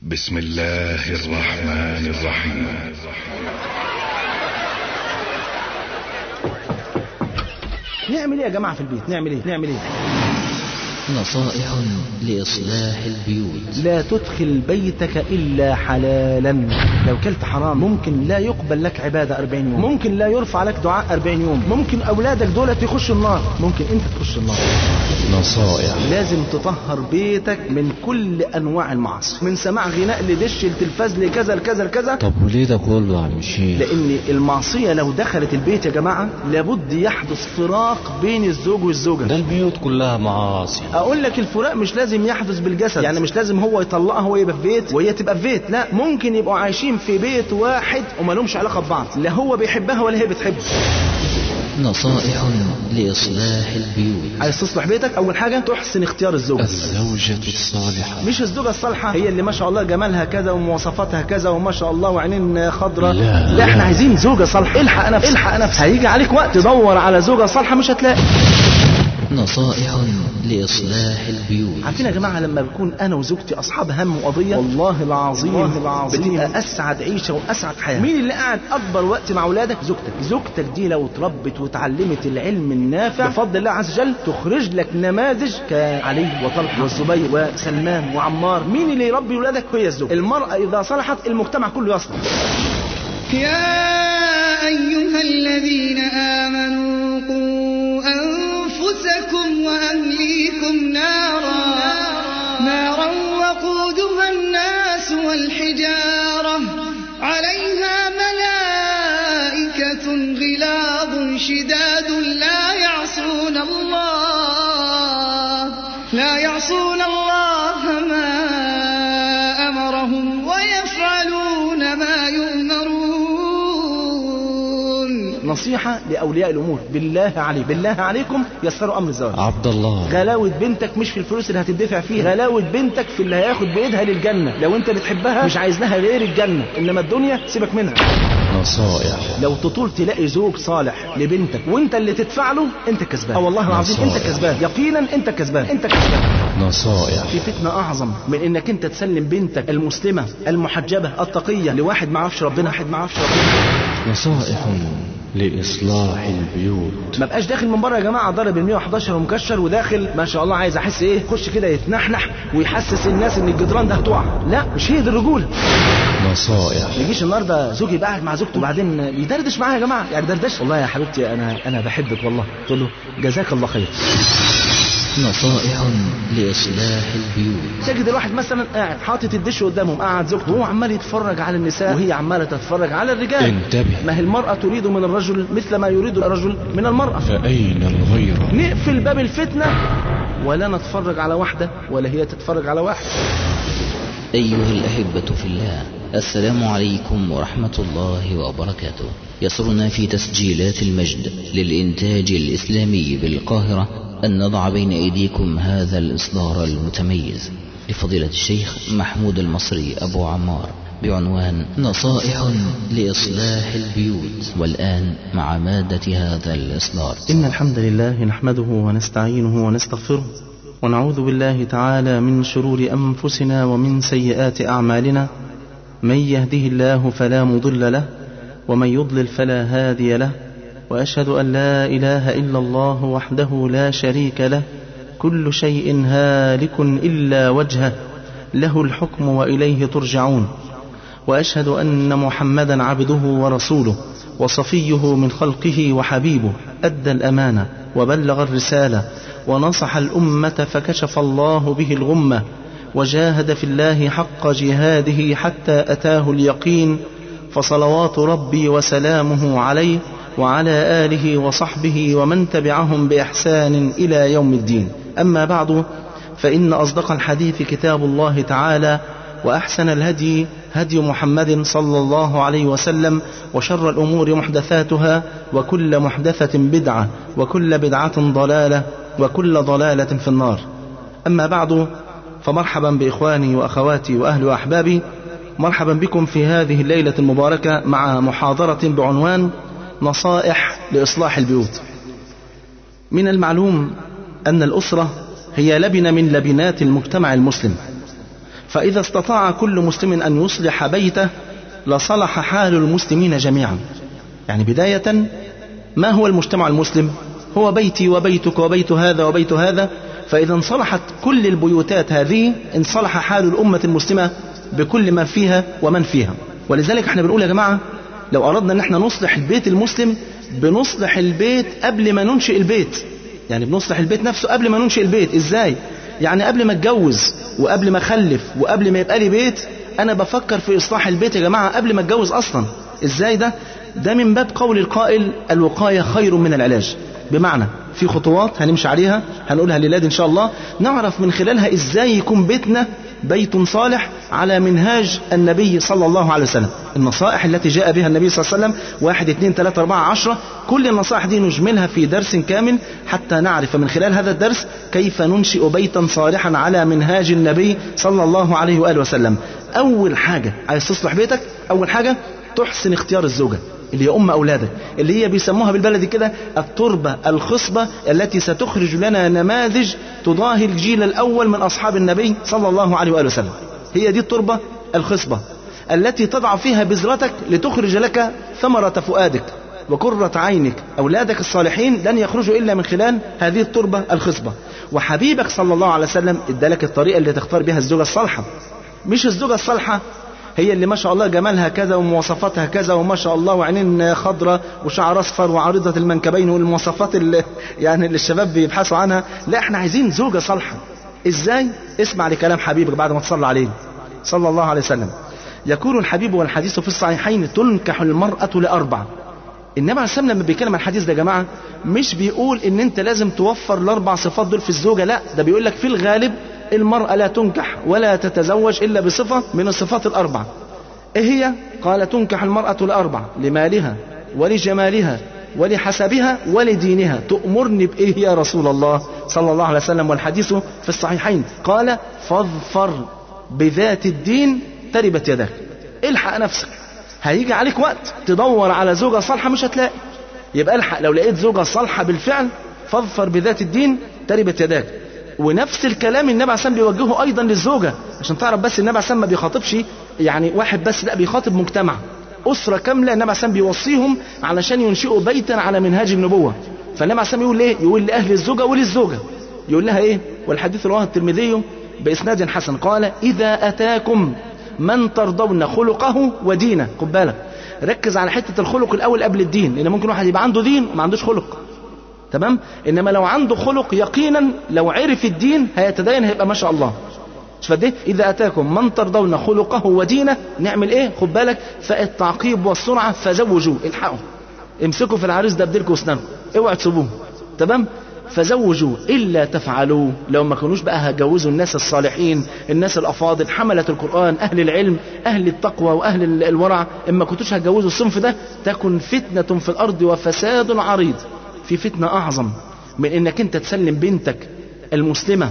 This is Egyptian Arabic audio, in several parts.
بسم الله الرحمن الرحيم نعمل ايه يا جماعه في البيت نعمل ايه نعمل ايه نصائح لإصلاح البيوت لا تدخل بيتك إلا حلالا لو كلت حرام ممكن لا يقبل لك عبادة 40 يوم ممكن لا يرفع لك دعاء 40 يوم ممكن أولادك دولت يخشوا النار ممكن أنت تخش النار نصائح لازم تطهر بيتك من كل أنواع المعاصي من سماع غناء لدش التلفاز لكذا لكذا لكذا طب وليه ده كله يا عم الشيخ لأن المعصية لو دخلت البيت يا جماعة لابد يحدث فراق بين الزوج والزوجة ده البيوت كلها معاصي اقول لك الفراق مش لازم يحدث بالجسد يعني مش لازم هو يطلقها هو يبقى في بيت وهي تبقى في بيت لا ممكن يبقوا عايشين في بيت واحد وما لهمش علاقه ببعض لا هو بيحبها ولا هي بتحبه نصائح لإصلاح البيوت عايز تصلح بيتك اول حاجه تحسن اختيار الزوجه الزوجة الصالحة مش الزوجة الصالحة هي اللي ما شاء الله جمالها كذا ومواصفاتها كذا وما شاء الله وعينين خضراء لا، لا لا. احنا عايزين زوجة صالحة الحق نفسك الحق نفسك هيجي عليك وقت تدور على زوجة صالحة مش هتلاقي نصائح لإصلاح البيوت عارفين يا جماعه لما بكون انا وزوجتي اصحاب هم وقضيه والله العظيم والله العظيم بتبقى اسعد عيشه واسعد حياه مين اللي قاعد اكبر وقت مع اولادك زوجتك زوجتك دي لو اتربت وتعلمت العلم النافع بفضل الله عز وجل تخرج لك نماذج كعلي وطلحه والزبير وسلمان وعمار مين اللي يربي ولادك هي الزوج المراه اذا صلحت المجتمع كله يصلح يا أيها الذين آمنوا قوا أنفسكم وأهليكم نارا نارا وقودها الناس والحجارة عليها ملائكة غلاظ شداد لا يعصون الله لا يعصون الله ما أمرهم ويفعلون ما يؤمرون نصيحه لاولياء الامور بالله عليك بالله عليكم يسروا امر الزواج عبد الله غلاوة بنتك مش في الفلوس اللي هتدفع فيها غلاوة بنتك في اللي هياخد بإيدها للجنة لو انت بتحبها مش عايز لها غير الجنة انما الدنيا سيبك منها نصائح لو تطول تلاقي زوج صالح لبنتك وانت اللي تدفع له انت كسبان اه والله العظيم انت نصائح. كسبان يقينا انت كسبان انت كسبان نصائح في فتنة أعظم من إنك أنت تسلم بنتك المسلمة المحجبة التقية لواحد ما عرفش ربنا واحد ما عرفش ربنا نصائح لإصلاح البيوت ما بقاش داخل من بره يا جماعه ضارب ال 111 ومكشر وداخل ما شاء الله عايز احس ايه خش كده يتنحنح ويحسس الناس ان الجدران ده هتقع لا مش هي دي الرجوله نصائح ما يجيش النهارده زوجي يبقى قاعد مع زوجته وبعدين يدردش معايا يا جماعه يعني دردش والله يا حبيبتي انا انا بحبك والله تقول له جزاك الله خير نصائح لإصلاح البيوت تجد الواحد مثلا قاعد حاطط الدش قدامهم قاعد زوجته وهو عمال يتفرج على النساء وهي عماله تتفرج على الرجال انتبه. ما هي المراه تريد من الرجل مثل ما يريد الرجل من المراه فأين الغيرة نقفل باب الفتنة ولا نتفرج على واحدة ولا هي تتفرج على واحد أيها الأحبة في الله السلام عليكم ورحمة الله وبركاته يسرنا في تسجيلات المجد للإنتاج الإسلامي بالقاهرة أن نضع بين أيديكم هذا الإصدار المتميز لفضيلة الشيخ محمود المصري أبو عمار بعنوان نصائح لإصلاح البيوت والآن مع مادة هذا الإصدار إن الحمد لله نحمده ونستعينه ونستغفره ونعوذ بالله تعالى من شرور أنفسنا ومن سيئات أعمالنا من يهده الله فلا مضل له ومن يضلل فلا هادي له وأشهد أن لا إله إلا الله وحده لا شريك له كل شيء هالك إلا وجهه له الحكم وإليه ترجعون واشهد ان محمدا عبده ورسوله وصفيه من خلقه وحبيبه ادى الامانه وبلغ الرساله ونصح الامه فكشف الله به الغمه وجاهد في الله حق جهاده حتى اتاه اليقين فصلوات ربي وسلامه عليه وعلى اله وصحبه ومن تبعهم باحسان الى يوم الدين اما بعد فان اصدق الحديث كتاب الله تعالى وأحسن الهدي هدي محمد صلى الله عليه وسلم وشر الأمور محدثاتها وكل محدثة بدعة وكل بدعة ضلالة وكل ضلالة في النار أما بعد فمرحبا بإخواني وأخواتي وأهل وأحبابي مرحبا بكم في هذه الليلة المباركة مع محاضرة بعنوان نصائح لإصلاح البيوت من المعلوم أن الأسرة هي لبنة من لبنات المجتمع المسلم فإذا استطاع كل مسلم أن يصلح بيته لصلح حال المسلمين جميعا يعني بداية ما هو المجتمع المسلم هو بيتي وبيتك وبيت هذا وبيت هذا فإذا انصلحت كل البيوتات هذه انصلح حال الأمة المسلمة بكل ما فيها ومن فيها ولذلك احنا بنقول يا جماعة لو أردنا ان احنا نصلح البيت المسلم بنصلح البيت قبل ما ننشئ البيت يعني بنصلح البيت نفسه قبل ما ننشئ البيت ازاي يعني قبل ما اتجوز وقبل ما اخلف وقبل ما يبقى لي بيت انا بفكر في اصلاح البيت يا جماعه قبل ما اتجوز اصلا ازاي ده ده من باب قول القائل الوقايه خير من العلاج بمعنى في خطوات هنمشي عليها هنقولها للاد ان شاء الله نعرف من خلالها ازاي يكون بيتنا بيت صالح على منهاج النبي صلى الله عليه وسلم النصائح التي جاء بها النبي صلى الله عليه وسلم واحد اثنين ثلاثة أربعة عشرة كل النصائح دي نجملها في درس كامل حتى نعرف من خلال هذا الدرس كيف ننشئ بيتا صالحا على منهاج النبي صلى الله عليه وآله وسلم أول حاجة عايز تصلح بيتك أول حاجة تحسن اختيار الزوجة اللي هي أم أولادك اللي هي بيسموها بالبلدي كده التربة الخصبة التي ستخرج لنا نماذج تضاهي الجيل الأول من أصحاب النبي صلى الله عليه وآله وسلم هي دي التربة الخصبة التي تضع فيها بذرتك لتخرج لك ثمرة فؤادك وقرة عينك أولادك الصالحين لن يخرجوا إلا من خلال هذه التربة الخصبة وحبيبك صلى الله عليه وسلم ادالك الطريقة اللي تختار بها الزوجة الصالحة مش الزوجة الصالحة هي اللي ما شاء الله جمالها كذا ومواصفاتها كذا وما شاء الله وعينين خضراء وشعر اصفر وعريضة المنكبين والمواصفات اللي يعني اللي الشباب بيبحثوا عنها لا احنا عايزين زوجة صالحة ازاي اسمع لكلام حبيبك بعد ما تصلى عليه صلى الله عليه وسلم يقول الحبيب والحديث في الصحيحين تنكح المرأة لأربع النبي عليه السلام لما بيتكلم عن الحديث ده يا جماعة مش بيقول ان انت لازم توفر الاربع صفات دول في الزوجة لا ده بيقول لك في الغالب المرأة لا تنكح ولا تتزوج إلا بصفة من الصفات الأربع إيه هي؟ قال تنكح المرأة الأربع لمالها ولجمالها ولحسبها ولدينها تؤمرني بإيه يا رسول الله صلى الله عليه وسلم والحديث في الصحيحين قال فاظفر بذات الدين تربت يدك الحق نفسك هيجي عليك وقت تدور على زوجة صالحة مش هتلاقي يبقى الحق لو لقيت زوجة صالحة بالفعل فاظفر بذات الدين تربت يداك ونفس الكلام النبي عليه السلام بيوجهه ايضا للزوجه عشان تعرف بس النبي عليه السلام ما بيخاطبش يعني واحد بس لا بيخاطب مجتمع اسره كامله النبي عليه السلام بيوصيهم علشان ينشئوا بيتا على منهاج النبوه فالنبي عليه السلام يقول ايه يقول لاهل الزوجه وللزوجه يقول لها ايه والحديث رواه الترمذي باسناد حسن قال اذا اتاكم من ترضون خلقه ودينه خد بالك ركز على حته الخلق الاول قبل الدين لان ممكن واحد يبقى عنده دين وما عندوش خلق تمام انما لو عنده خلق يقينا لو عرف الدين هيتدين هيبقى ما شاء الله فده اذا اتاكم من ترضون خلقه ودينه نعمل ايه خد بالك فالتعقيب والسرعه فزوجوه الحقوا امسكوا في العريس ده بديلكم واسنانكم اوعوا تسيبوه تمام فزوجوا الا تفعلوا لو ما كانوش بقى هجوزوا الناس الصالحين الناس الافاضل حمله القران اهل العلم اهل التقوى واهل الورع اما كنتوش هتجوزوا الصنف ده تكن فتنه في الارض وفساد عريض في فتنة أعظم من إنك أنت تسلم بنتك المسلمة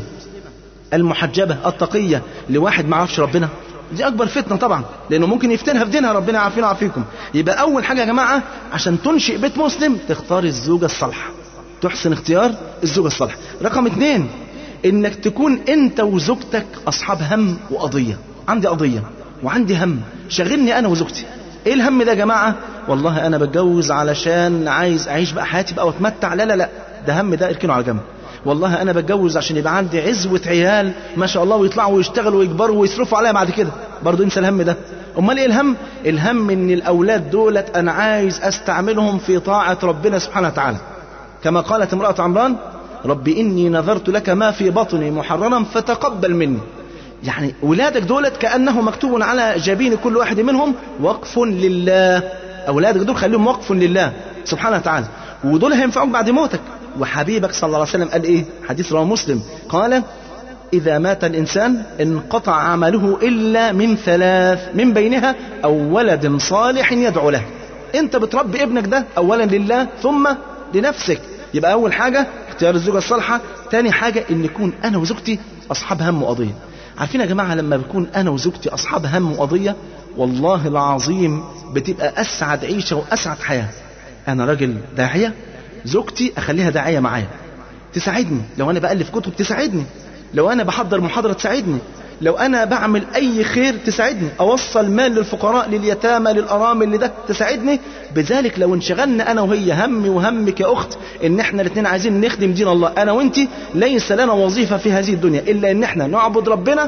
المحجبة التقية لواحد ما عرفش ربنا دي أكبر فتنة طبعا لأنه ممكن يفتنها في دينها ربنا يعافينا ويعافيكم يبقى أول حاجة يا جماعة عشان تنشئ بيت مسلم تختار الزوجة الصالحة تحسن اختيار الزوجة الصالحة رقم اثنين إنك تكون أنت وزوجتك أصحاب هم وقضية عندي قضية وعندي هم شغلني أنا وزوجتي ايه الهم ده يا جماعه والله انا بتجوز علشان عايز اعيش بقى حياتي بقى واتمتع لا لا لا ده هم ده اركنه على جنب والله انا بتجوز عشان يبقى عندي عزوه عيال ما شاء الله ويطلعوا ويشتغلوا ويكبروا ويصرفوا عليا بعد كده برضه انسى الهم ده امال ايه الهم الهم ان الاولاد دولت انا عايز استعملهم في طاعه ربنا سبحانه وتعالى كما قالت امراه عمران رب اني نذرت لك ما في بطني محررا فتقبل مني يعني ولادك دولت كأنه مكتوب على جبين كل واحد منهم وقف لله أولادك دول خليهم وقف لله سبحانه وتعالى ودول هينفعوك بعد موتك وحبيبك صلى الله عليه وسلم قال إيه حديث رواه مسلم قال إذا مات الإنسان انقطع عمله إلا من ثلاث من بينها أو ولد صالح يدعو له أنت بتربي ابنك ده أولا لله ثم لنفسك يبقى أول حاجة اختيار الزوجة الصالحة تاني حاجة إن يكون أنا وزوجتي أصحاب هم وقضية عارفين يا جماعة لما بكون أنا وزوجتي أصحاب هم وقضية والله العظيم بتبقى أسعد عيشة وأسعد حياة أنا راجل داعية زوجتي أخليها داعية معايا تساعدني لو أنا بألف كتب تساعدني لو أنا بحضر محاضرة تساعدني لو انا بعمل اي خير تساعدني اوصل مال للفقراء لليتامى للارامل لده تساعدني بذلك لو انشغلنا انا وهي همي وهمك يا اخت ان احنا الاثنين عايزين نخدم دين الله انا وانت ليس لنا وظيفه في هذه الدنيا الا ان احنا نعبد ربنا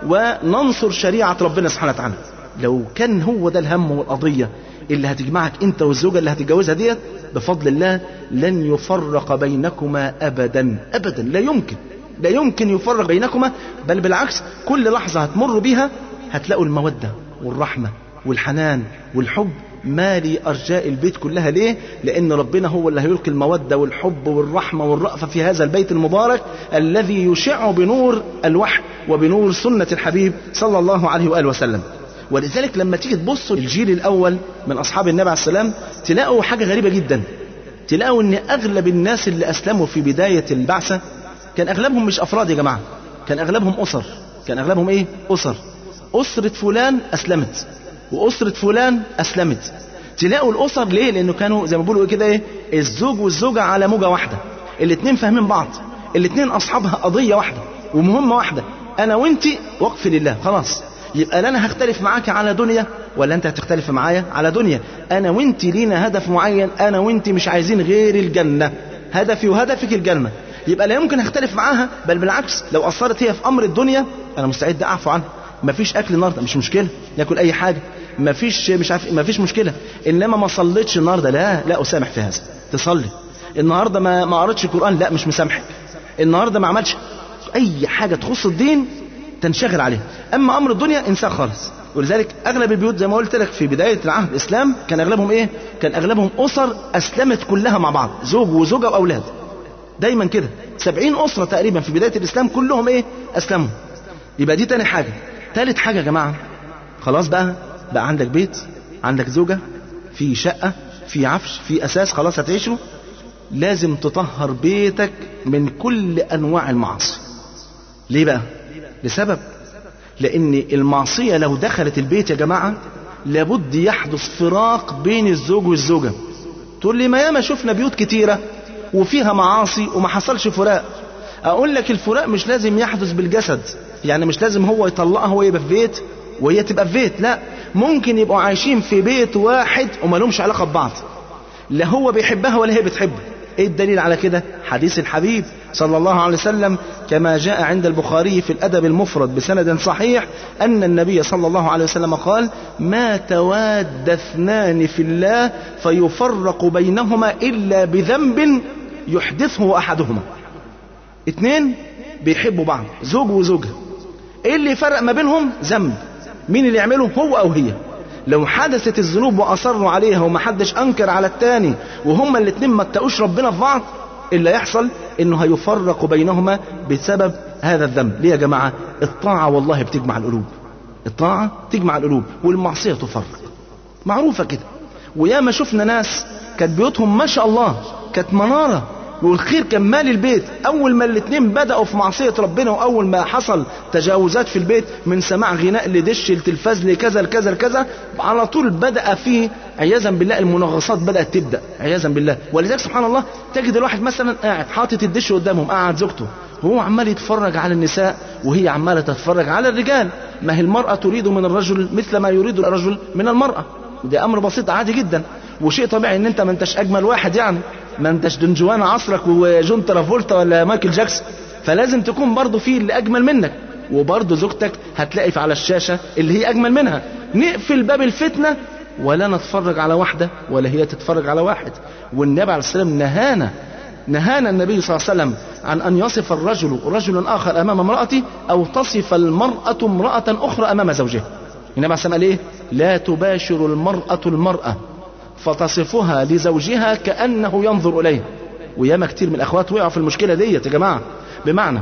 وننصر شريعه ربنا سبحانه وتعالى لو كان هو ده الهم والقضيه اللي هتجمعك انت والزوجه اللي هتتجوزها ديت بفضل الله لن يفرق بينكما ابدا ابدا لا يمكن لا يمكن يفرق بينكما بل بالعكس كل لحظه هتمر بيها هتلاقوا الموده والرحمه والحنان والحب مالي ارجاء البيت كلها ليه؟ لان ربنا هو اللي هيلقي الموده والحب والرحمه والرأفه في هذا البيت المبارك الذي يشع بنور الوحي وبنور سنه الحبيب صلى الله عليه واله وسلم. ولذلك لما تيجي تبصوا الجيل الاول من اصحاب النبي عليه السلام تلاقوا حاجه غريبه جدا. تلاقوا ان اغلب الناس اللي اسلموا في بدايه البعثه كان اغلبهم مش افراد يا جماعه، كان اغلبهم اسر، كان اغلبهم ايه؟ اسر. اسره فلان اسلمت، واسره فلان اسلمت. تلاقوا الاسر ليه؟ لانه كانوا زي ما بيقولوا كده ايه؟ الزوج والزوجه على موجه واحده. الاثنين فاهمين بعض، الاثنين اصحابها قضيه واحده ومهمه واحده، انا وانت وقف لله خلاص. يبقى لا انا هختلف معاك على دنيا ولا انت هتختلف معايا على دنيا انا وانت لينا هدف معين انا وانت مش عايزين غير الجنه هدفي وهدفك الجنه يبقى لا يمكن اختلف معاها بل بالعكس لو اثرت هي في امر الدنيا انا مستعد اعفو عنها مفيش اكل النهارده مش مشكله ناكل اي حاجه مفيش مش عارف مفيش مشكله انما ما صليتش النهارده لا لا اسامح في هذا تصلي النهارده ما ما قريتش القران لا مش مسامحك النهارده ما عملش اي حاجه تخص الدين تنشغل عليه اما امر الدنيا انساه خالص ولذلك اغلب البيوت زي ما قلت لك في بدايه العهد الاسلام كان اغلبهم ايه كان اغلبهم اسر اسلمت كلها مع بعض زوج وزوجه واولاد دايما كده سبعين اسره تقريبا في بدايه الاسلام كلهم ايه اسلموا يبقى دي تاني حاجه تالت حاجه يا جماعه خلاص بقى بقى عندك بيت عندك زوجه في شقه في عفش في اساس خلاص هتعيشوا لازم تطهر بيتك من كل انواع المعاصي ليه بقى لسبب لان المعصيه لو دخلت البيت يا جماعه لابد يحدث فراق بين الزوج والزوجه تقول لي ما ياما شفنا بيوت كتيره وفيها معاصي وما حصلش فراق اقول لك الفراق مش لازم يحدث بالجسد يعني مش لازم هو يطلقها هو يبقى في بيت وهي تبقى في بيت لا ممكن يبقوا عايشين في بيت واحد وما لهمش علاقه ببعض لا هو بيحبها ولا هي بتحبه ايه الدليل على كده حديث الحبيب صلى الله عليه وسلم كما جاء عند البخاري في الادب المفرد بسند صحيح ان النبي صلى الله عليه وسلم قال ما تواد اثنان في الله فيفرق بينهما الا بذنب يحدثه احدهما اتنين بيحبوا بعض زوج وزوجة ايه اللي يفرق ما بينهم ذنب مين اللي يعمله هو او هي لو حدثت الذنوب واصروا عليها ومحدش انكر على التاني وهما الاتنين ما اتقوش ربنا في بعض اللي يحصل انه هيفرق بينهما بسبب هذا الذنب ليه يا جماعه الطاعه والله بتجمع القلوب الطاعه تجمع القلوب والمعصيه تفرق معروفه كده وياما شفنا ناس كانت بيوتهم ما شاء الله كانت مناره والخير كان مال البيت اول ما الاثنين بداوا في معصيه ربنا واول ما حصل تجاوزات في البيت من سماع غناء لدش لتلفاز لكذا لكذا لكذا على طول بدا في عياذا بالله المنغصات بدات تبدا عياذا بالله ولذلك سبحان الله تجد الواحد مثلا قاعد حاطط الدش قدامهم قاعد زوجته وهو عمال يتفرج على النساء وهي عماله تتفرج على الرجال ما هي المراه تريد من الرجل مثل ما يريد الرجل من المراه ده امر بسيط عادي جدا وشيء طبيعي ان انت ما انتش اجمل واحد يعني ما انتش دنجوان عصرك وجون ترافولتا ولا مايكل جاكسون فلازم تكون برضه في اللي اجمل منك وبرضه زوجتك هتلاقي على الشاشه اللي هي اجمل منها نقفل باب الفتنه ولا نتفرج على واحده ولا هي تتفرج على واحد والنبي عليه السلام نهانا نهانا النبي صلى الله عليه وسلم عن ان يصف الرجل رجلا اخر امام امراته او تصف المراه امراه اخرى امام زوجها النبي عليه السلام قال ايه لا تباشر المراه المراه فتصفها لزوجها كأنه ينظر إليها وياما كتير من الأخوات وقعوا في المشكلة ديت يا جماعة بمعنى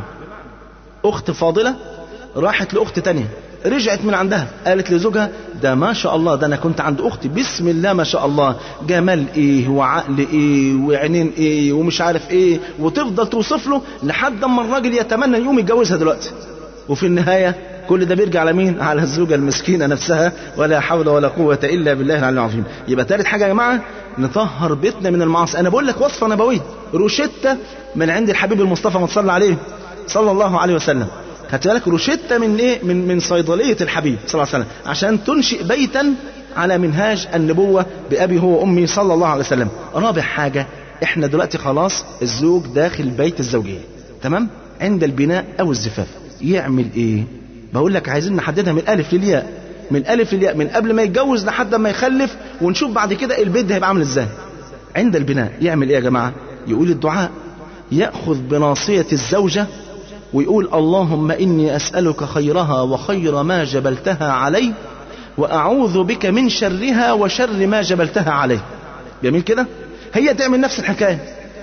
أخت فاضلة راحت لأخت تانية رجعت من عندها قالت لزوجها ده ما شاء الله ده انا كنت عند اختي بسم الله ما شاء الله جمال ايه وعقل ايه وعينين ايه ومش عارف ايه وتفضل توصف له لحد اما الراجل يتمنى يقوم يتجوزها دلوقتي وفي النهايه كل ده بيرجع على مين؟ على الزوجة المسكينة نفسها ولا حول ولا قوة إلا بالله العلي العظيم. يبقى ثالث حاجة يا جماعة نطهر بيتنا من المعاصي، أنا بقول لك وصفة نبوية، روشتة من عند الحبيب المصطفى ما تصلى عليه صلى الله عليه وسلم. خدت بالك روشته من ايه من من صيدليه الحبيب صلى الله عليه وسلم عشان تنشئ بيتا على منهاج النبوه بابي هو وامي صلى الله عليه وسلم رابع حاجه احنا دلوقتي خلاص الزوج داخل بيت الزوجيه تمام عند البناء او الزفاف يعمل ايه بقول لك عايزين نحددها من الالف للياء من الالف للياء من قبل ما يتجوز لحد ما يخلف ونشوف بعد كده البيت ده هيبقى عامل ازاي عند البناء يعمل ايه يا جماعه يقول الدعاء ياخذ بناصيه الزوجه ويقول اللهم اني اسالك خيرها وخير ما جبلتها عليه واعوذ بك من شرها وشر ما جبلتها عليه جميل كده هي تعمل نفس الحكايه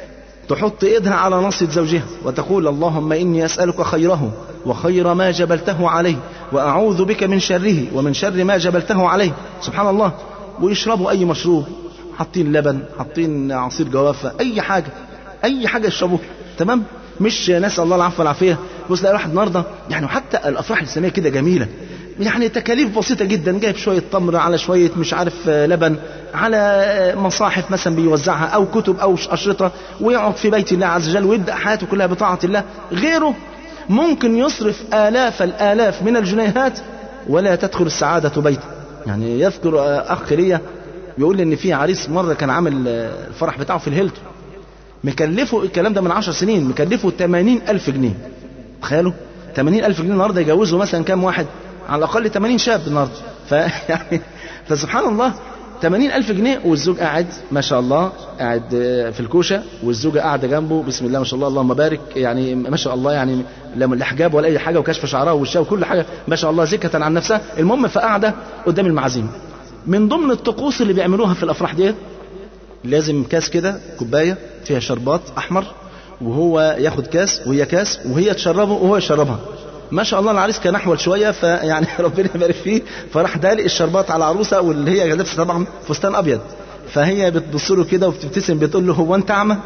تحط ايدها على ناصية زوجها وتقول اللهم اني اسالك خيره وخير ما جبلته عليه واعوذ بك من شره ومن شر ما جبلته عليه سبحان الله ويشربوا اي مشروب حاطين لبن حاطين عصير جوافه اي حاجه اي حاجه يشربوها تمام مش نسال الله العفو والعافيه بص تلاقي واحد النهارده يعني حتى الافراح الاسلاميه كده جميله يعني تكاليف بسيطة جدا جايب شوية تمر على شوية مش عارف آه، لبن على آه، مصاحف مثلا بيوزعها أو كتب أو أشرطة ويقعد في بيت الله عز وجل ويبدأ حياته كلها بطاعة الله غيره ممكن يصرف آلاف الآلاف من الجنيهات ولا تدخل السعادة بيته يعني يذكر آه، أخ ليا بيقول لي إن في عريس مرة كان عامل آه، الفرح بتاعه في الهيلتون مكلفه الكلام ده من عشر سنين مكلفه 80 ألف جنيه تخيلوا 80 ألف جنيه النهارده يجوزوا مثلا كام واحد على الأقل 80 شاب النهارده فيعني فسبحان الله 80 ألف جنيه والزوج قاعد ما شاء الله قاعد آه، في الكوشة والزوجة قاعدة جنبه بسم الله ما شاء الله اللهم بارك يعني ما شاء الله يعني لا من حجاب ولا أي حاجة وكشف شعرها ووشها وكل حاجة ما شاء الله زكة عن نفسها المهم فقاعدة قدام المعازيم من ضمن الطقوس اللي بيعملوها في الأفراح ديت لازم كاس كده كوبايه فيها شربات احمر وهو ياخد كاس وهي كاس وهي تشربه وهو يشربها ما شاء الله العريس كان احول شويه فيعني ربنا يبارك فيه فراح دالق الشربات على العروسه واللي هي لابسه طبعا فستان ابيض فهي بتبص له كده وبتبتسم بتقول له هو انت اعمى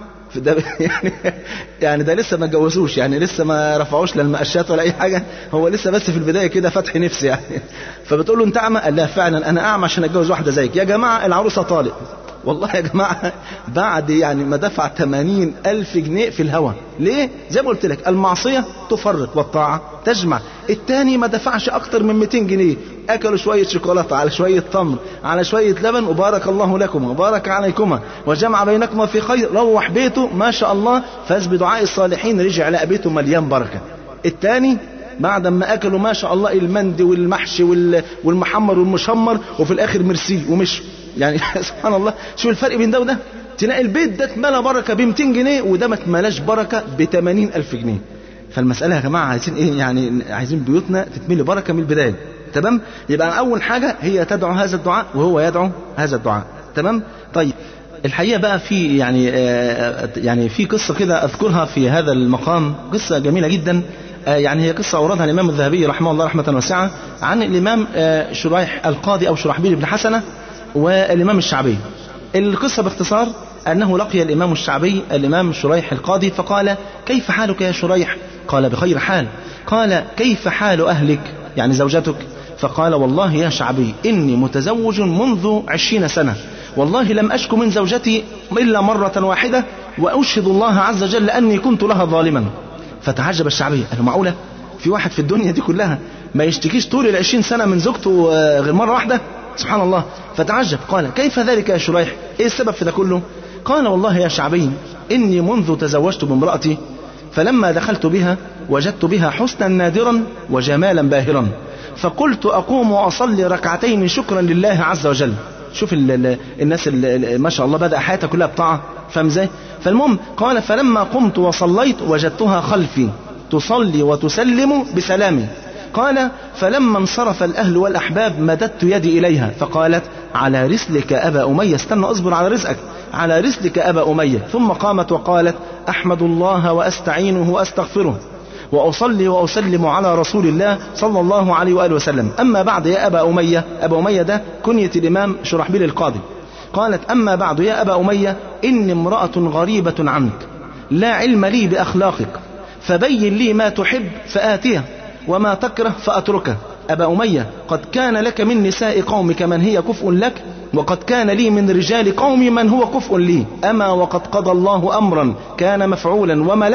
ده يعني يعني ده لسه ما اتجوزوش يعني لسه ما رفعوش لا المقشات ولا اي حاجه هو لسه بس في البدايه كده فتح نفسي يعني فبتقول له انت اعمى قال لها فعلا انا اعمى عشان اتجوز واحده زيك يا جماعه العروسه طالق والله يا جماعة بعد يعني ما دفع 80 ألف جنيه في الهوى ليه؟ زي ما قلت لك المعصية تفرق والطاعة تجمع التاني ما دفعش أكتر من 200 جنيه أكلوا شوية شوكولاتة على شوية تمر على شوية لبن وبارك الله لكما وبارك عليكما وجمع بينكما في خير روح بيته ما شاء الله فاز بدعاء الصالحين رجع لقى بيته مليان بركة التاني بعد ما اكلوا ما شاء الله المندي والمحشي وال- والمحمر والمشمر وفي الاخر ميرسي ومشوا يعني سبحان الله شوف الفرق بين ده وده تلاقي البيت ده اتملى بركه ب 200 جنيه وده ما اتملاش بركه ب 80 الف جنيه فالمساله يا جماعه عايزين ايه يعني عايزين بيوتنا تتملي بركه من البدايه تمام يبقى اول حاجه هي تدعو هذا الدعاء وهو يدعو هذا الدعاء تمام طيب الحقيقه بقى في يعني آه، يعني في قصه كده اذكرها في هذا المقام قصه جميله جدا آه، يعني هي قصه اوردها الامام الذهبي رحمه الله رحمه واسعه عن الامام آه، شريح القاضي او شرحبيل بن حسنه والامام الشعبي القصه باختصار انه لقي الامام الشعبي الامام شريح القاضي فقال كيف حالك يا شريح قال بخير حال قال كيف حال اهلك يعني زوجتك فقال والله يا شعبي إني متزوج منذ عشرين سنة والله لم أشك من زوجتي إلا مرة واحدة وأشهد الله عز وجل أني كنت لها ظالما فتعجب الشعبي قال معقولة في واحد في الدنيا دي كلها ما يشتكيش طول العشرين سنة من زوجته آه، غير مرة واحدة سبحان الله فتعجب قال كيف ذلك يا شريح ايه السبب في ده كله قال والله يا شعبي إني منذ تزوجت بامرأتي فلما دخلت بها وجدت بها حسنا نادرا وجمالا باهرا فقلت أقوم وأصلي ركعتين شكرا لله عز وجل شوف ال ال الناس ال ما شاء الله بدأ حياتها كلها بطاعة فاهم ازاي فالمهم قال فلما قمت وصليت وجدتها خلفي تصلي وتسلم بسلام قال فلما انصرف الأهل والأحباب مددت يدي إليها فقالت على رسلك أبا أمية استنى أصبر على رزقك على رسلك أبا أمية ثم قامت وقالت أحمد الله وأستعينه وأستغفره وأصلي وأسلم على رسول الله صلى الله عليه وآله وسلم أما بعد يا أبا أمية أبا أمية ده كنية الإمام شرحبيل القاضي قالت أما بعد يا أبا أمية إني امرأة غريبة عنك لا علم لي بأخلاقك فبين لي ما تحب فآتيه وما تكره فأتركه أبا أمية قد كان لك من نساء قومك من هي كفء لك وقد كان لي من رجال قومي من هو كفء لي أما وقد قضى الله أمرا كان مفعولا وملكت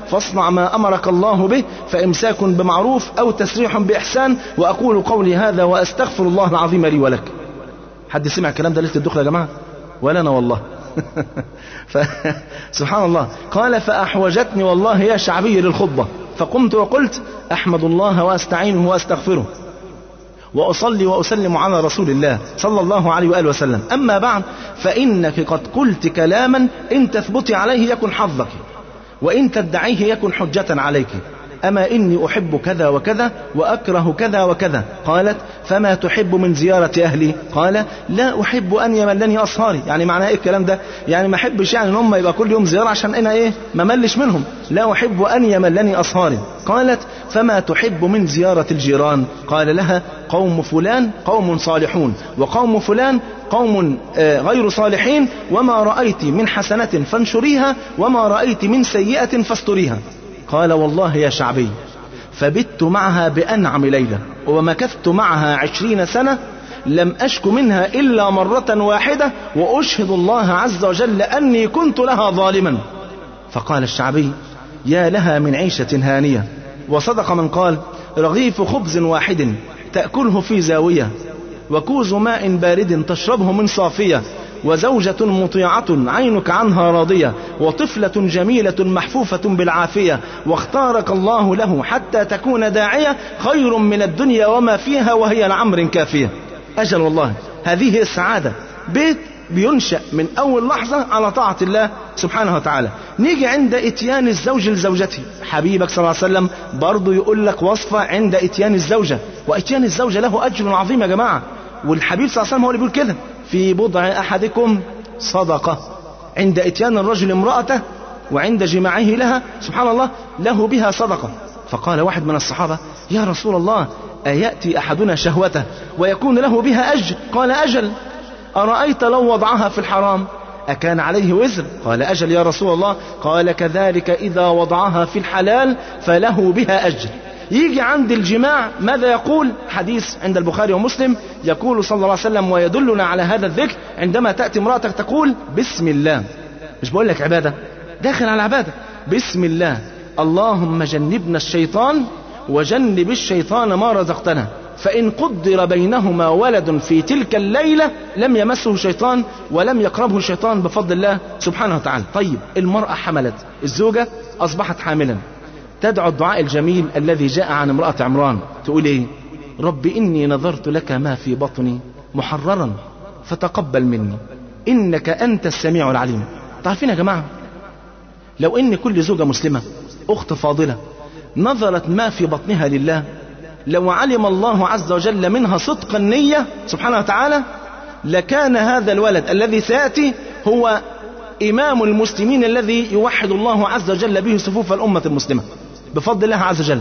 فاصنع ما أمرك الله به فإمساك بمعروف أو تسريح بإحسان وأقول قولي هذا وأستغفر الله العظيم لي ولك حد سمع الكلام ده ليلة الدخل يا جماعة ولا أنا والله ف... سبحان الله قال فأحوجتني والله يا شعبي للخطبة فقمت وقلت أحمد الله وأستعينه وأستغفره وأصلي وأسلم على رسول الله صلى الله عليه وآله وسلم أما بعد فإنك قد قلت كلاما إن تثبتي عليه يكن حظك وإن تدعيه يكن حجة عليك أما إني أحب كذا وكذا وأكره كذا وكذا قالت فما تحب من زيارة أهلي قال لا أحب أن يملني أصهاري يعني معناه إيه الكلام ده يعني ما أحبش يعني إن هم يبقى كل يوم زيارة عشان أنا إيه ما ملش منهم لا أحب أن يملني أصهاري قالت فما تحب من زيارة الجيران قال لها قوم فلان قوم صالحون وقوم فلان قوم غير صالحين وما رأيت من حسنة فانشريها وما رأيت من سيئة فاستريها قال والله يا شعبي فبت معها بأنعم ليلة ومكثت معها عشرين سنة لم أشك منها إلا مرة واحدة وأشهد الله عز وجل أني كنت لها ظالما فقال الشعبي يا لها من عيشة هانية وصدق من قال رغيف خبز واحد تأكله في زاوية وكوز ماء بارد تشربه من صافية وزوجة مطيعة عينك عنها راضية وطفلة جميلة محفوفة بالعافية واختارك الله له حتى تكون داعية خير من الدنيا وما فيها وهي لعمر كافية أجل والله هذه هي السعادة بيت بينشأ من أول لحظة على طاعة الله سبحانه وتعالى نيجي عند اتيان الزوج لزوجته حبيبك صلى الله عليه وسلم برضه يقول لك وصفة عند اتيان الزوجة واتيان الزوجة له أجر عظيم يا جماعة والحبيب صلى الله عليه وسلم هو اللي بيقول كده في بضع أحدكم صدقة عند اتيان الرجل امرأته وعند جماعه لها سبحان الله له بها صدقة فقال واحد من الصحابة يا رسول الله أيأتي أحدنا شهوته ويكون له بها أجر قال أجل أرأيت لو وضعها في الحرام أكان عليه وزر قال أجل يا رسول الله قال كذلك إذا وضعها في الحلال فله بها أجر يجي عند الجماع ماذا يقول حديث عند البخاري ومسلم يقول صلى الله عليه وسلم ويدلنا على هذا الذكر عندما تأتي امرأتك تقول بسم الله مش بقول لك عبادة داخل على عبادة بسم الله اللهم جنبنا الشيطان وجنب الشيطان ما رزقتنا فإن قدر بينهما ولد في تلك الليلة لم يمسه شيطان ولم يقربه شيطان بفضل الله سبحانه وتعالى طيب المرأة حملت الزوجة أصبحت حاملا تدعو الدعاء الجميل الذي جاء عن امرأة عمران تقول ايه رب إني نظرت لك ما في بطني محررا فتقبل مني إنك أنت السميع العليم تعرفين يا جماعة لو إن كل زوجة مسلمة أخت فاضلة نظرت ما في بطنها لله لو علم الله عز وجل منها صدق النية سبحانه وتعالى لكان هذا الولد الذي سيأتي هو إمام المسلمين الذي يوحد الله عز وجل به صفوف الأمة المسلمة بفضل الله عز وجل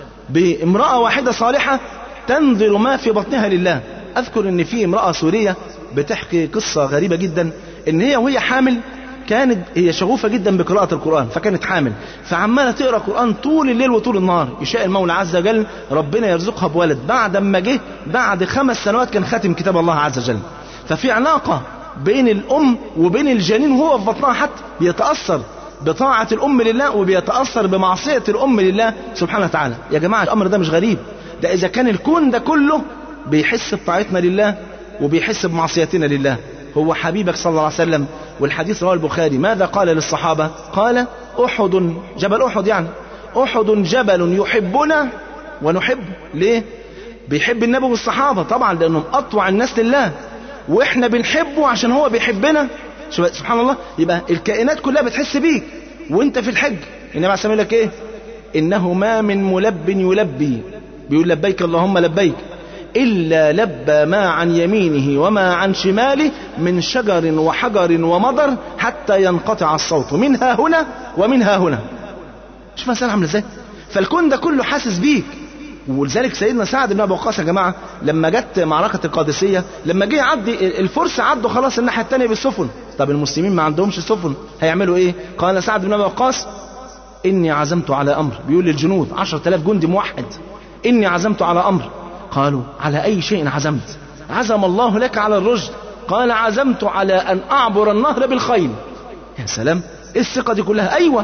بامرأة واحدة صالحة تنظر ما في بطنها لله أذكر أن في امرأة سورية بتحكي قصة غريبة جدا أن هي وهي حامل كانت هي شغوفة جدا بقراءة القرآن فكانت حامل فعمالة تقرأ القرآن طول الليل وطول النهار يشاء المولى عز وجل ربنا يرزقها بولد بعد ما جه بعد خمس سنوات كان خاتم كتاب الله عز وجل ففي علاقة بين الأم وبين الجنين وهو في بطنها حتى بيتأثر بطاعة الأم لله وبيتأثر بمعصية الأم لله سبحانه وتعالى يا جماعة الأمر ده مش غريب ده إذا كان الكون ده كله بيحس بطاعتنا لله وبيحس بمعصيتنا لله هو حبيبك صلى الله عليه وسلم والحديث رواه البخاري ماذا قال للصحابة قال أحد جبل أحد يعني أحد جبل يحبنا ونحب ليه بيحب النبي والصحابة طبعا لأنهم أطوع الناس لله وإحنا بنحبه عشان هو بيحبنا سبحان الله يبقى الكائنات كلها بتحس بيك وانت في الحج النبي عليه الصلاه لك ايه انه ما من ملب يلبي بيقول لبيك اللهم لبيك الا لبى ما عن يمينه وما عن شماله من شجر وحجر ومضر حتى ينقطع الصوت منها هنا ومنها هنا شوف مسألة عامله ازاي فالكون ده كله حاسس بيك ولذلك سيدنا سعد بن ابي وقاص يا جماعه لما جت معركه القادسيه لما جه يعدي الفرس عدوا خلاص الناحيه الثانيه بالسفن طب المسلمين ما عندهمش سفن هيعملوا ايه قال سعد بن ابي وقاص اني عزمت على امر بيقول للجنود 10000 جندي موحد اني عزمت على امر قالوا على اي شيء عزمت عزم الله لك على الرشد قال عزمت على ان اعبر النهر بالخيل يا سلام ايه الثقه دي كلها ايوه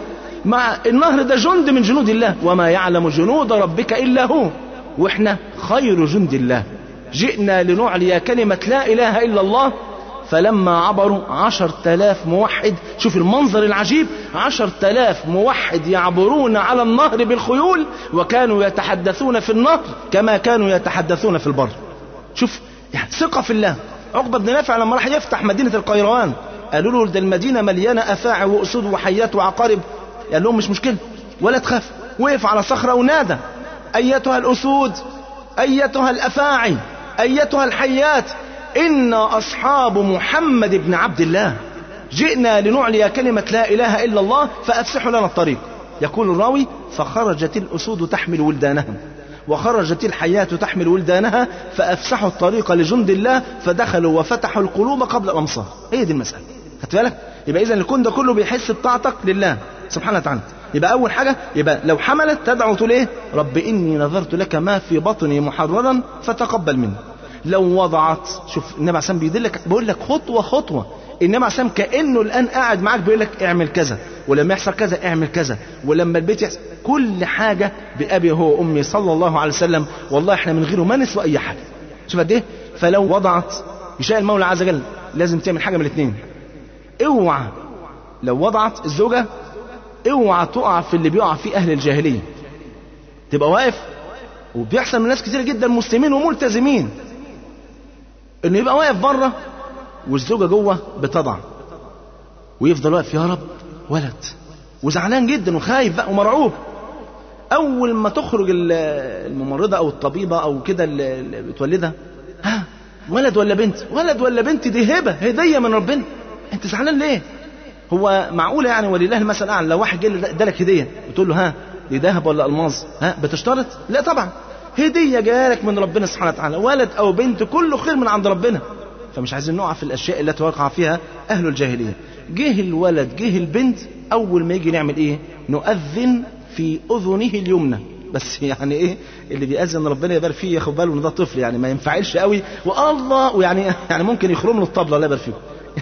مع النهر ده جند من جنود الله وما يعلم جنود ربك إلا هو وإحنا خير جند الله جئنا لنعلي كلمة لا إله إلا الله فلما عبروا عشر تلاف موحد شوف المنظر العجيب عشر تلاف موحد يعبرون على النهر بالخيول وكانوا يتحدثون في النهر كما كانوا يتحدثون في البر شوف يعني ثقة في الله عقبة بن نافع لما راح يفتح مدينة القيروان قالوا له ده المدينة مليانة أفاعي وأسود وحيات وعقارب قال لهم مش مشكلة ولا تخاف وقف على صخرة ونادى أيتها الأسود أيتها الأفاعي أيتها الحيات إنا أصحاب محمد بن عبد الله جئنا لنعلي كلمة لا إله إلا الله فأفسحوا لنا الطريق يقول الراوي فخرجت الأسود تحمل ولدانها وخرجت الحياة تحمل ولدانها فأفسحوا الطريق لجند الله فدخلوا وفتحوا القلوب قبل الأمصار هي دي المسألة خدت بالك يبقى إذا الكون ده كله بيحس بطاعتك لله سبحانه وتعالى يبقى أول حاجة يبقى لو حملت تدعو تقول إيه رب إني نذرت لك ما في بطني محررا فتقبل مني لو وضعت شوف النبي عليه الصلاه بيدلك بيقول لك خطوه خطوه النبي عليه الصلاه كانه الان قاعد معاك بيقول لك اعمل كذا ولما يحصل كذا اعمل كذا ولما البيت يحصل كل حاجه بابي هو وامي صلى الله عليه وسلم والله احنا من غيره ما نسوى اي حاجه شوف قد ايه فلو وضعت يشاء المولى عز وجل لازم تعمل حاجه من الاثنين اوعى لو وضعت الزوجه اوعى تقع في اللي بيقع فيه اهل الجاهليه تبقى واقف وبيحصل من ناس كتير جدا مسلمين وملتزمين انه يبقى واقف بره والزوجه جوه بتضع ويفضل واقف يا رب ولد وزعلان جدا وخايف بقى ومرعوب اول ما تخرج الممرضه او الطبيبه او كده اللي بتولدها ها ولد ولا بنت ولد ولا بنت دي هبه هديه من ربنا انت زعلان ليه هو معقوله يعني ولله المثل الاعلى لو واحد جه ادالك هديه بتقول له ها دي ذهب ولا الماظ ها بتشترط لا طبعا هدية جالك من ربنا سبحانه وتعالى ولد أو بنت كله خير من عند ربنا فمش عايزين نقع في الأشياء التي وقع فيها أهل الجاهلية جه الولد جه البنت أول ما يجي نعمل إيه نؤذن في أذنه اليمنى بس يعني ايه اللي بيأذن ربنا يبارك فيه ياخد باله ان ده طفل يعني ما ينفعلش قوي والله ويعني يعني ممكن يخرم له الطبله الله يبارك فيه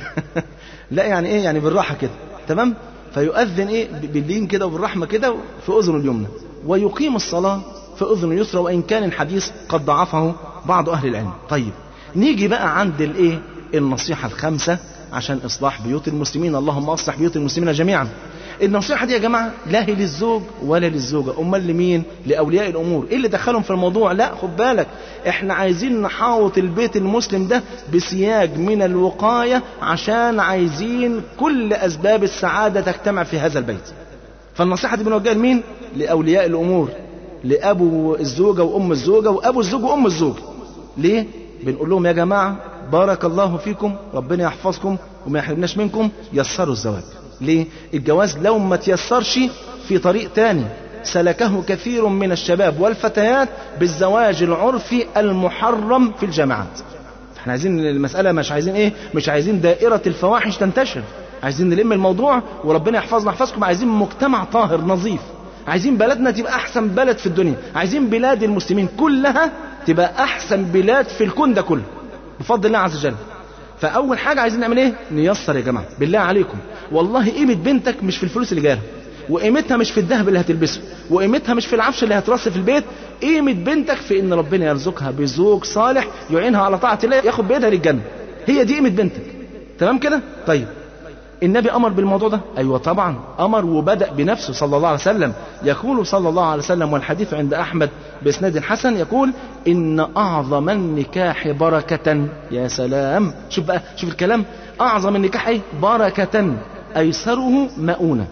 لا يعني ايه يعني بالراحه كده تمام فيؤذن ايه باللين كده وبالرحمه كده في اذنه اليمنى ويقيم الصلاه في أذن اليسرى وإن كان الحديث قد ضعفه بعض أهل العلم طيب نيجي بقى عند الإيه النصيحة الخامسة عشان إصلاح بيوت المسلمين اللهم أصلح بيوت المسلمين جميعا النصيحة دي يا جماعة لا هي للزوج ولا للزوجة أمال لمين لأولياء الأمور إيه اللي دخلهم في الموضوع لا خد بالك إحنا عايزين نحاوط البيت المسلم ده بسياج من الوقاية عشان عايزين كل أسباب السعادة تجتمع في هذا البيت فالنصيحة دي بنوجهها لمين لأولياء الأمور لأبو الزوجة وأم الزوجة وأبو الزوج وأم الزوج ليه؟ بنقول لهم يا جماعة بارك الله فيكم ربنا يحفظكم وما يحرمناش منكم يسروا الزواج ليه؟ الجواز لو ما تيسرش في طريق تاني سلكه كثير من الشباب والفتيات بالزواج العرفي المحرم في الجامعات احنا عايزين المسألة مش عايزين ايه مش عايزين دائرة الفواحش تنتشر عايزين نلم الموضوع وربنا يحفظنا يحفظكم عايزين مجتمع طاهر نظيف عايزين بلدنا تبقى احسن بلد في الدنيا عايزين بلاد المسلمين كلها تبقى احسن بلاد في الكون ده كله بفضل الله عز وجل فاول حاجه عايزين نعمل ايه نيسر يا جماعه بالله عليكم والله قيمه بنتك مش في الفلوس اللي جايه وقيمتها مش في الذهب اللي هتلبسه وقيمتها مش في العفش اللي هترص في البيت قيمه بنتك في ان ربنا يرزقها بزوج صالح يعينها على طاعه الله ياخد بايدها للجنه هي دي قيمه بنتك تمام كده طيب النبي امر بالموضوع ده ايوه طبعا امر وبدا بنفسه صلى الله عليه وسلم يقول صلى الله عليه وسلم والحديث عند احمد باسناد حسن يقول ان اعظم النكاح بركه يا سلام شوف بقى شوف الكلام اعظم النكاح ايه بركه ايسره مؤونه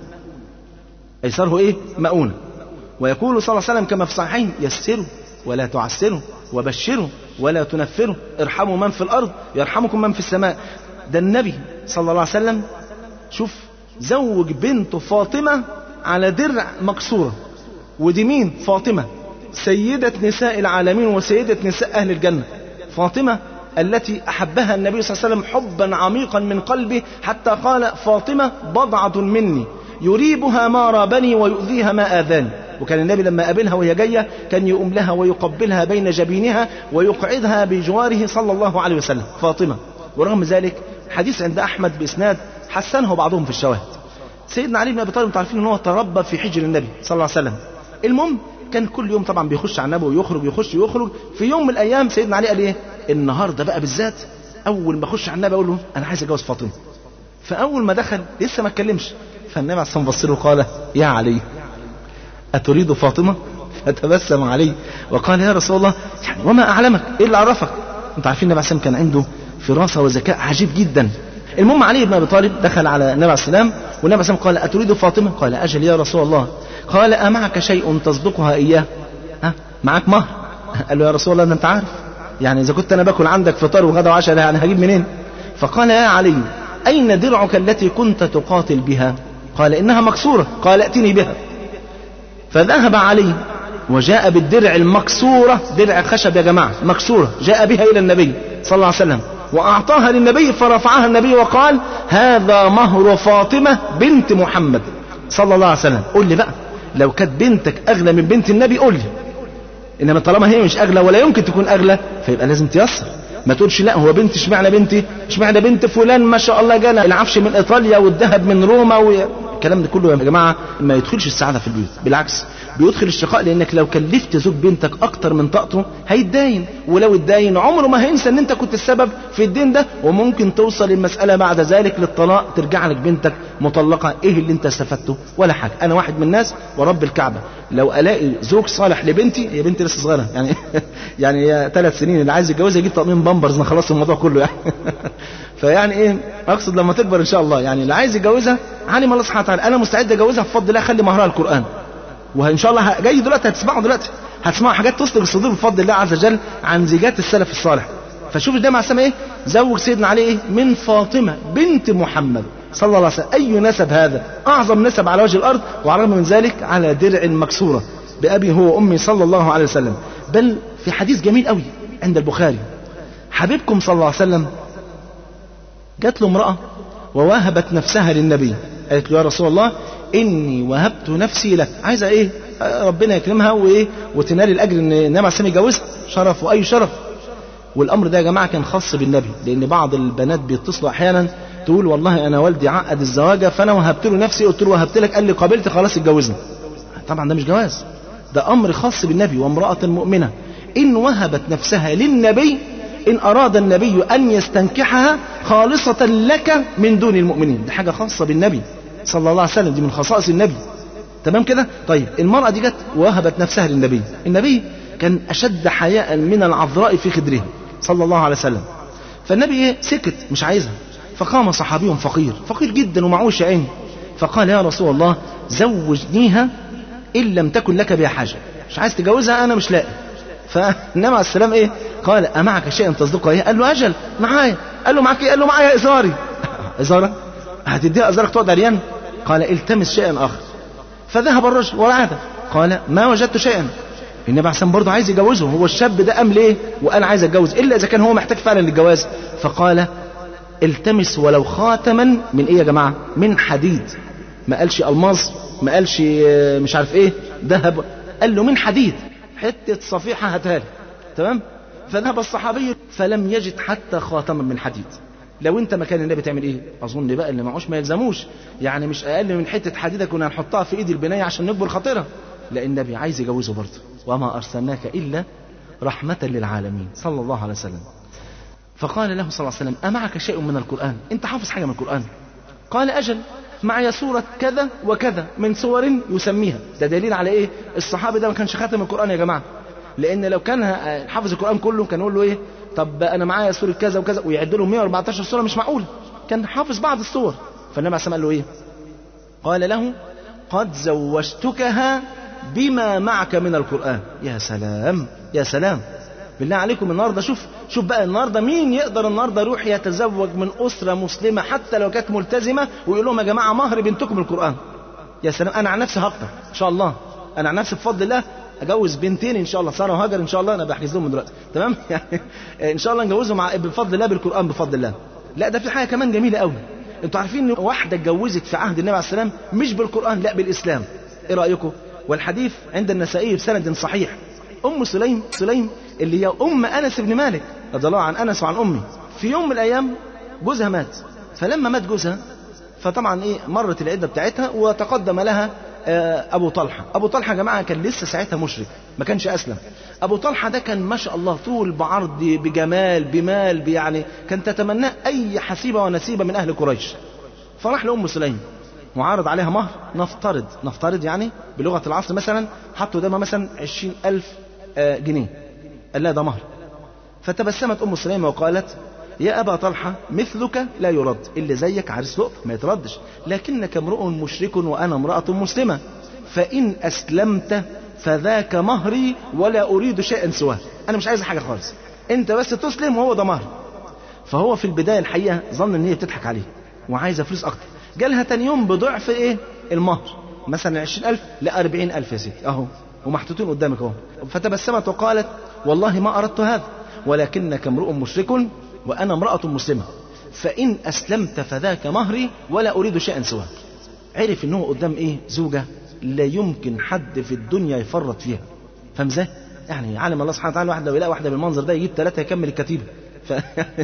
ايسره ايه مؤونه ويقول صلى الله عليه وسلم كما في الصحيحين يسروا ولا تعسروا وبشروا ولا تنفروا ارحموا من في الارض يرحمكم من في السماء ده النبي صلى الله عليه وسلم شوف زوج بنته فاطمة على درع مكسورة ودي مين فاطمة سيدة نساء العالمين وسيدة نساء أهل الجنة فاطمة التي أحبها النبي صلى الله عليه وسلم حبا عميقا من قلبه حتى قال فاطمة بضعة مني يريبها ما رابني ويؤذيها ما آذاني وكان النبي لما قابلها وهي جاية كان يقوم لها ويقبلها بين جبينها ويقعدها بجواره صلى الله عليه وسلم فاطمة ورغم ذلك حديث عند أحمد بإسناد حسنه بعضهم في الشواهد سيدنا علي بن ابي طالب انتوا عارفين ان هو تربى في حجر النبي صلى الله عليه وسلم المهم كان كل يوم طبعا بيخش على النبي ويخرج يخش ويخرج في يوم من الايام سيدنا علي قال ايه النهارده بقى بالذات اول ما اخش على النبي اقول له انا عايز اتجوز فاطمه فاول ما دخل لسه ما اتكلمش فالنبي عليه الصلاه والسلام بص له وقال يا علي اتريد فاطمه فتبسم عليه وقال يا رسول الله يعني وما اعلمك ايه اللي عرفك انتوا عارفين النبي عليه الصلاه والسلام كان عنده فراسه وذكاء عجيب جدا المهم علي بن ابي طالب دخل على النبي عليه السلام والنبي عليه السلام قال اتريد فاطمه قال اجل يا رسول الله قال امعك شيء تصدقها اياه ها معاك مهر قال له يا رسول الله ده انت عارف يعني اذا كنت انا باكل عندك فطار وغدا وعشاء يعني هجيب منين فقال يا علي اين درعك التي كنت تقاتل بها قال انها مكسوره قال ائتني بها فذهب علي وجاء بالدرع المكسورة درع خشب يا جماعة مكسورة جاء بها إلى النبي صلى الله عليه وسلم وأعطاها للنبي فرفعها النبي وقال هذا مهر فاطمة بنت محمد صلى الله عليه وسلم قول لي بقى لو كانت بنتك أغلى من بنت النبي قول لي إنما طالما هي مش أغلى ولا يمكن تكون أغلى فيبقى لازم تيسر ما تقولش لا هو بنت اشمعنى بنتي اشمعنى بنت فلان ما شاء الله جانا العفش من ايطاليا والذهب من روما و... الكلام ده كله يا جماعه ما يدخلش السعاده في البيوت بالعكس بيدخل الشقاء لانك لو كلفت زوج بنتك اكتر من طاقته هيتداين ولو اتداين عمره ما هينسى ان انت كنت السبب في الدين ده وممكن توصل المساله بعد ذلك للطلاق ترجع لك بنتك مطلقه ايه اللي انت استفدته ولا حاجه انا واحد من الناس ورب الكعبه لو الاقي زوج صالح لبنتي هي بنتي لسه صغيره يعني يعني هي ثلاث سنين اللي عايز يتجوزها يجيب طقمين بامبرز نخلص الموضوع كله يعني فيعني ايه اقصد لما تكبر ان شاء الله يعني اللي عايز يتجوزها علم الله سبحانه وتعالى انا مستعد اتجوزها بفضل الله خلي مهرها القران وان شاء الله ه- جاي دلوقتي هتسمعوا دلوقتي هتسمعوا حاجات تصدق الصدور بفضل الله عز وجل عن زيجات السلف الصالح فشوف ده مع السماء ايه زوج سيدنا علي ايه من فاطمه بنت محمد صلى الله عليه وسلم اي نسب هذا اعظم نسب على وجه الارض وعلى الرغم من ذلك على درع مكسوره بابي هو وامي صلى الله عليه وسلم بل في حديث جميل قوي عند البخاري حبيبكم صلى الله عليه وسلم جات له امرأة ووهبت نفسها للنبي قالت له يا رسول الله إني وهبت نفسي لك عايزة إيه آه، ربنا يكرمها وإيه وتنال الأجر إن النبي عليه السلام يجوزها شرف وأي شرف والأمر ده يا جماعة كان خاص بالنبي لأن بعض البنات بيتصلوا أحيانا تقول والله أنا والدي عقد الزواجة فأنا وهبت له نفسي قلت له وهبت لك قال لي قابلت خلاص اتجوزنا طبعا ده مش جواز ده أمر خاص بالنبي وامرأة مؤمنة إن وهبت نفسها للنبي إن أراد النبي أن يستنكحها خالصة لك من دون المؤمنين دي حاجة خاصة بالنبي صلى الله عليه وسلم دي من خصائص النبي تمام كده طيب المرأة دي جت وهبت نفسها للنبي النبي كان أشد حياء من العذراء في خدره صلى الله عليه وسلم فالنبي ايه سكت مش عايزها فقام صحابي فقير فقير جدا ومعوش عين فقال يا رسول الله زوجنيها إن لم تكن لك بها حاجة مش عايز تجوزها أنا مش لاقي فالنبي عليه السلام ايه قال أمعك شيء تصدقه ايه قال له أجل معايا قال له معاك ايه قال له معايا إزاري إزارة هتديها إزارك تقعد عريان قال التمس شيئا آخر فذهب الرجل وعاد قال ما وجدت شيئا النبي عليه السلام برضه عايز يجوزه هو الشاب ده قام ليه وانا عايز اتجوز الا اذا كان هو محتاج فعلا للجواز فقال التمس ولو خاتما من ايه يا جماعه من حديد ما قالش الماس ما قالش آه، مش عارف ايه ذهب قال له من حديد حته صفيحه هاتها لي تمام فذهب الصحابي فلم يجد حتى خاتما من حديد لو انت مكان النبي تعمل ايه اظن بقى اللي معوش ما يلزموش يعني مش اقل من حته حديده كنا هنحطها في ايد البنايه عشان نجبر خاطرها لا النبي عايز يجوزه برضه وما ارسلناك الا رحمه للعالمين صلى الله عليه وسلم فقال له صلى الله عليه وسلم أمعك شيء من القرآن أنت حافظ حاجة من القرآن قال أجل معي سورة كذا وكذا من سور يسميها ده دليل على إيه الصحابي ده ما كانش خاتم القرآن يا جماعة لأن لو كان حافظ القرآن كله كان يقول له إيه طب أنا معايا سورة كذا وكذا ويعد له 114 سورة مش معقول كان حافظ بعض السور فالنبي عليه الصلاة والسلام قال له إيه قال له قد زوجتكها بما معك من القرآن يا سلام يا سلام بالله عليكم النهارده شوف شوف بقى النهارده مين يقدر النهارده يروح يتزوج من اسره مسلمه حتى لو كانت ملتزمه ويقول لهم يا جماعه مهر بنتكم القران يا سلام انا عن نفسي هقدر ان شاء الله انا عن نفسي بفضل الله اجوز بنتين ان شاء الله ساره وهاجر ان شاء الله انا بحجز لهم من دلوقتي تمام يعني ان شاء الله نجوزهم مع بفضل الله بالقران بفضل الله لا ده في حاجه كمان جميله قوي انتوا عارفين ان واحده اتجوزت في عهد النبي عليه السلام مش بالقران لا بالاسلام ايه رايكم والحديث عند النسائي بسند صحيح ام سليم سليم اللي هي ام انس بن مالك رضي الله عن انس وعن امي في يوم من الايام جوزها مات فلما مات جوزها فطبعا ايه مرت العده بتاعتها وتقدم لها آه، ابو طلحه ابو طلحه يا جماعه كان لسه ساعتها مشرك ما كانش اسلم ابو طلحه ده كان ما شاء الله طول بعرض بجمال بمال يعني كان تتمناه اي حسيبه ونسيبه من اهل قريش فراح لام سليم وعارض عليها مهر نفترض نفترض يعني بلغه العصر مثلا حطوا قدامها مثلا عشرين ألف آه، جنيه قال لها ده مهر فتبسمت ام سليمه وقالت يا ابا طلحه مثلك لا يرد اللي زيك عريس لقطه ما يتردش لكنك امرؤ مشرك وانا امراه مسلمه فان اسلمت فذاك مهري ولا اريد شيئا سواه انا مش عايز حاجه خالص انت بس تسلم وهو ده مهر فهو في البدايه الحقيقه ظن ان هي بتضحك عليه وعايزه فلوس اكتر جالها تاني يوم بضعف ايه المهر مثلا 20000 ل 40000 يا ستي اهو ومحطوطين قدامك اهو فتبسمت وقالت والله ما اردت هذا ولكنك امرؤ مشرك وانا امراه مسلمه فان اسلمت فذاك مهري ولا اريد شيئا سواك عرف ان هو قدام ايه زوجه لا يمكن حد في الدنيا يفرط فيها فاهم ازاي يعني علم الله سبحانه وتعالى واحد لو يلاقي واحده بالمنظر ده يجيب ثلاثه يكمل الكتيبه ف...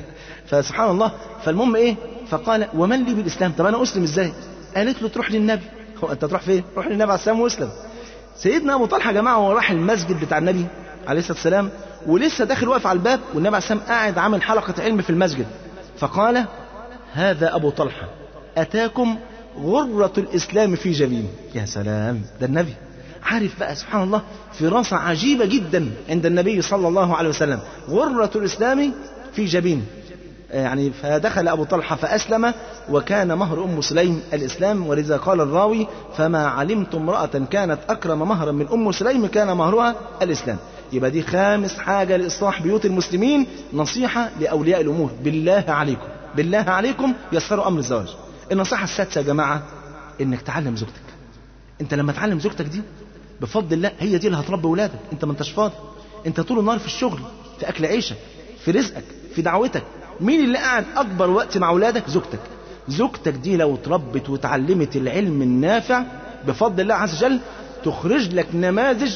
فسبحان الله فالمهم ايه فقال ومن لي بالاسلام طب انا اسلم ازاي قالت له تروح للنبي هو انت تروح فين روح للنبي عليه السلام واسلم سيدنا ابو طلحه يا جماعه وهو راح المسجد بتاع النبي عليه الصلاه والسلام ولسه داخل واقف على الباب والنبي عليه السلام قاعد عامل حلقه علم في المسجد فقال هذا ابو طلحه اتاكم غرة الإسلام في جبين يا سلام ده النبي عارف بقى سبحان الله فراسة عجيبة جدا عند النبي صلى الله عليه وسلم غرة الإسلام في جبين يعني فدخل أبو طلحة فأسلم وكان مهر أم سليم الإسلام ولذا قال الراوي فما علمت امرأة كانت أكرم مهرا من أم سليم كان مهرها الإسلام يبقى دي خامس حاجة لإصلاح بيوت المسلمين نصيحة لأولياء الأمور بالله عليكم بالله عليكم يسروا أمر الزواج النصيحة السادسة يا جماعة إنك تعلم زوجتك أنت لما تعلم زوجتك دي بفضل الله هي دي اللي هتربي ولادك أنت ما انتش فاضي أنت طول النهار في الشغل في أكل عيشك في رزقك في دعوتك مين اللي قاعد أكبر وقت مع ولادك زوجتك زوجتك دي لو تربت وتعلمت العلم النافع بفضل الله عز وجل تخرج لك نماذج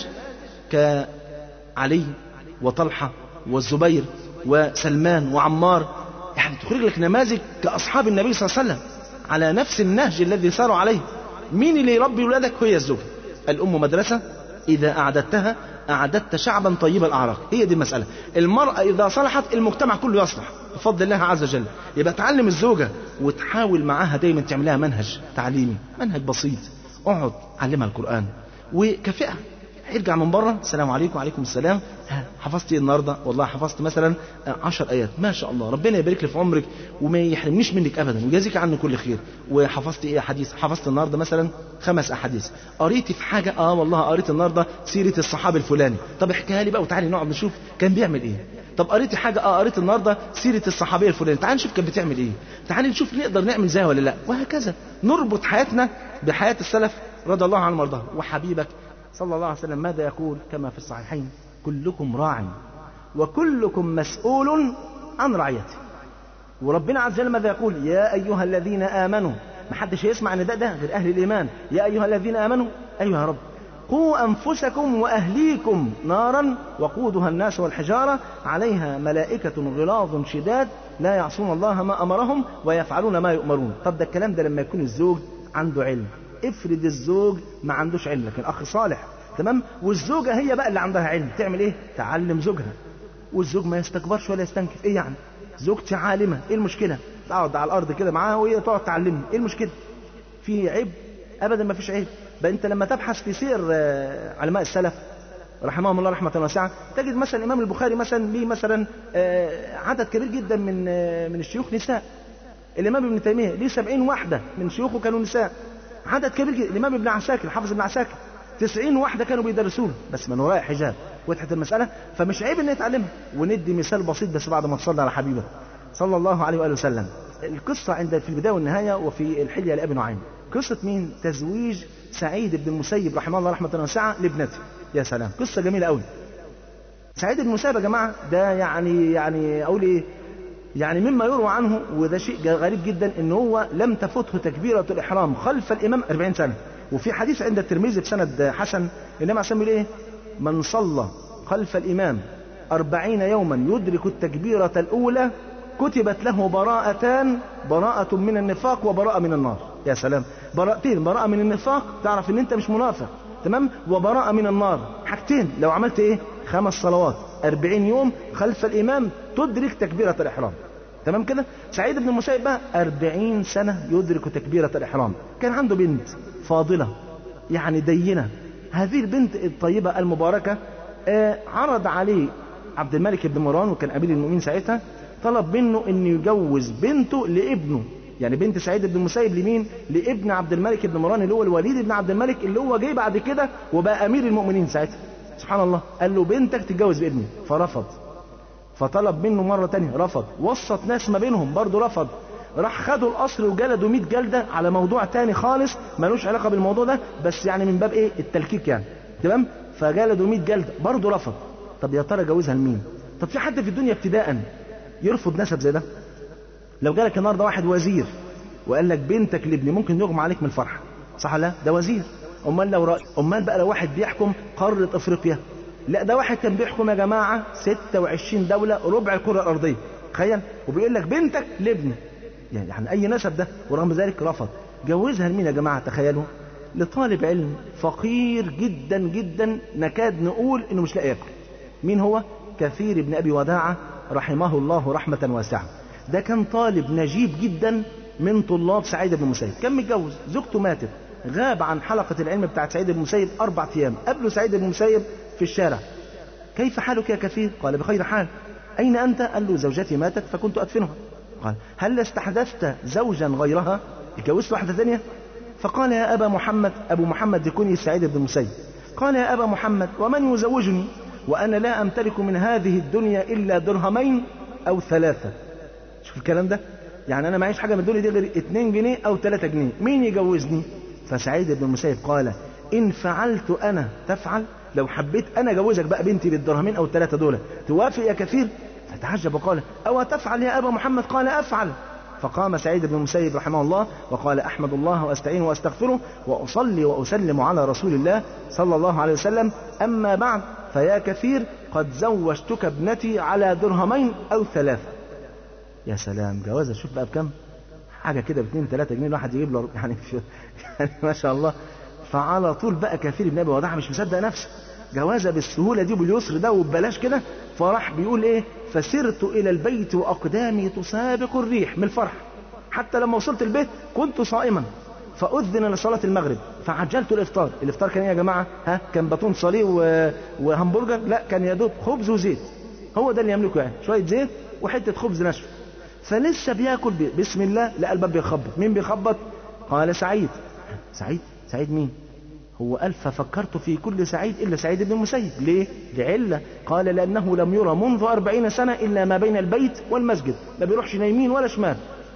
كعلي وطلحة والزبير وسلمان وعمار يعني تخرج لك نماذج كأصحاب النبي صلى الله عليه وسلم على نفس النهج الذي ساروا عليه مين اللي يربي ولادك هي الزوجة الأم مدرسة إذا أعددتها أعددت شعبا طيب الأعراق هي دي المسألة المرأة إذا صلحت المجتمع كله يصلح بفضل الله عز وجل يبقى تعلم الزوجة وتحاول معاها دايما تعملها منهج تعليمي منهج بسيط اقعد علمها القرآن وكافئها ارجع من بره السلام عليكم وعليكم السلام ها حفظت ايه النهارده والله حفظت مثلا عشر ايات ما شاء الله ربنا يبارك لي في عمرك وما يحرمنيش منك ابدا ويجازيك عني كل خير وحفظت ايه احاديث حفظت النهارده مثلا خمس احاديث قريتي في حاجه اه والله قريت النهارده سيره الصحابي الفلاني طب احكيها لي بقى وتعالي نقعد نشوف كان بيعمل ايه طب قريتي حاجه اه قريت النهارده سيره الصحابيه الفلاني تعالي نشوف كانت بتعمل ايه تعالي نشوف نقدر نعمل زيها ولا لا وهكذا نربط حياتنا بحياه السلف رضي الله عنهم وارضاهم وحبيبك صلى الله عليه وسلم ماذا يقول كما في الصحيحين كلكم راع وكلكم مسؤول عن رعيته وربنا عز وجل ماذا يقول يا أيها الذين آمنوا ما حدش يسمع نداء ده غير أهل الإيمان يا أيها الذين آمنوا أيها يا رب قوا أنفسكم وأهليكم نارا وقودها الناس والحجارة عليها ملائكة غلاظ شداد لا يعصون الله ما أمرهم ويفعلون ما يؤمرون طب ده الكلام ده لما يكون الزوج عنده علم افرض الزوج ما عندوش علم لكن اخ صالح تمام والزوجه هي بقى اللي عندها علم تعمل ايه تعلم زوجها والزوج ما يستكبرش ولا يستنكف ايه يعني زوجتي عالمه ايه المشكله تقعد على الارض كده معاها وهي تقعد تعلمني ايه المشكله في عيب ابدا ما فيش عيب بقى انت لما تبحث في سير علماء السلف رحمهم الله رحمة واسعة تجد مثلا الإمام البخاري مثلا ليه مثلا عدد كبير جدا من من الشيوخ نساء الإمام ابن تيمية ليه سبعين واحدة من شيوخه كانوا نساء عدد كبير جدا الإمام ابن عساكر حافظ ابن عساكر 90 واحدة كانوا بيدرسون بس من وراء حجاب وضحت المسألة فمش عيب إن يتعلمها وندي مثال بسيط بس بعد ما تصلي على حبيبك صلى الله عليه وآله وسلم القصة عند في البداية والنهاية وفي الحلية لأبي نعيم قصة مين تزويج سعيد بن المسيب رحمه الله رحمة واسعة لابنته يا سلام قصة جميلة قوي سعيد بن المسيب يا جماعة ده يعني يعني أقول إيه يعني مما يروى عنه وده شيء غريب جدا ان هو لم تفته تكبيرة الإحرام خلف الإمام 40 سنة وفي حديث عند الترمذي بسند حسن النبي عليه الصلاة ايه من صلى خلف الإمام أربعين يوما يدرك التكبيرة الأولى كتبت له براءتان براءة من النفاق وبراءة من النار يا سلام براءتين براءة من النفاق تعرف ان انت مش منافق تمام وبراءة من النار حاجتين لو عملت ايه خمس صلوات أربعين يوم خلف الإمام تدرك تكبيرة الإحرام تمام كده سعيد بن المسيب بقى أربعين سنة يدرك تكبيرة الإحرام كان عنده بنت فاضلة يعني دينة هذه البنت الطيبة المباركة آه عرض عليه عبد الملك بن مروان وكان أمير المؤمنين ساعتها طلب منه انه يجوز بنته لابنه يعني بنت سعيد بن المسيب لمين لابن عبد الملك بن مروان اللي هو الوليد بن عبد الملك اللي هو جه بعد كده وبقى امير المؤمنين ساعتها سبحان الله قال له بنتك تتجوز بابني فرفض فطلب منه مرة تانية رفض وسط ناس ما بينهم برضه رفض راح خدوا القصر وجلدوا 100 جلدة على موضوع تاني خالص ملوش علاقة بالموضوع ده بس يعني من باب ايه التلكيك يعني تمام فجلدوا 100 جلدة برضه رفض طب يا ترى جوزها لمين طب في حد في الدنيا ابتداء يرفض نسب زي ده لو جالك النهارده واحد وزير وقال لك بنتك لابني ممكن يغمى عليك من الفرحه صح لا ده وزير امال لو رأي امال بقى لو واحد بيحكم قاره افريقيا لا ده واحد كان بيحكم يا جماعه 26 دوله ربع الكره الارضيه تخيل وبيقول لك بنتك لابني يعني عن اي نسب ده ورغم ذلك رفض جوزها لمين يا جماعه تخيلوا لطالب علم فقير جدا جدا نكاد نقول انه مش لاقي ياكل مين هو كثير بن ابي وداعه رحمه الله رحمة واسعة ده كان طالب نجيب جدا من طلاب سعيد بن المسيب كان متجوز زوجته ماتت غاب عن حلقة العلم بتاعت سعيد بن المسيب أربع أيام قبله سعيد بن المسيب في الشارع كيف حالك يا كثير قال بخير حال أين أنت قال له زوجتي ماتت فكنت أدفنها قال هل استحدثت زوجا غيرها اتجوزت واحدة ثانية فقال يا أبا محمد أبو محمد يكوني سعيد بن المسيب قال يا أبا محمد ومن يزوجني وأنا لا أمتلك من هذه الدنيا إلا درهمين أو ثلاثة شوف الكلام ده يعني أنا معيش حاجة من الدنيا دي غير 2 جنيه أو 3 جنيه مين يجوزني فسعيد بن المسيب قال إن فعلت أنا تفعل لو حبيت أنا أجوزك بقى بنتي بالدرهمين أو الثلاثة دول توافق يا كثير فتعجب وقال أو تفعل يا أبا محمد قال أفعل فقام سعيد بن المسيب رحمه الله وقال أحمد الله وأستعين وأستغفره وأصلي وأسلم على رسول الله صلى الله عليه وسلم أما بعد فيا كثير قد زوجتك ابنتي على درهمين أو ثلاثة يا سلام جوازة شوف بقى بكم حاجة كده باثنين ثلاثة جنيه الواحد يجيب له يعني, يعني ما شاء الله فعلى طول بقى كثير بن ابي وداع مش مصدق نفسه جوازة بالسهولة دي وباليسر ده وببلاش كده فراح بيقول ايه فسرت الى البيت واقدامي تسابق الريح من الفرح حتى لما وصلت البيت كنت صائما فأذن لصلاة المغرب فعجلت الإفطار الإفطار كان إيه يا جماعة ها كان باتون صليب و... وهمبرجر لا كان يا دوب خبز وزيت هو ده اللي يملكه يعني شوية زيت وحتة خبز ناشف فلسه بياكل بي... بسم الله لقى الباب بيخبط مين بيخبط قال سعيد سعيد سعيد مين هو قال ففكرت في كل سعيد إلا سعيد بن المسيب ليه لعلة قال لأنه لم يرى منذ أربعين سنة إلا ما بين البيت والمسجد ما بيروحش يمين ولا شمال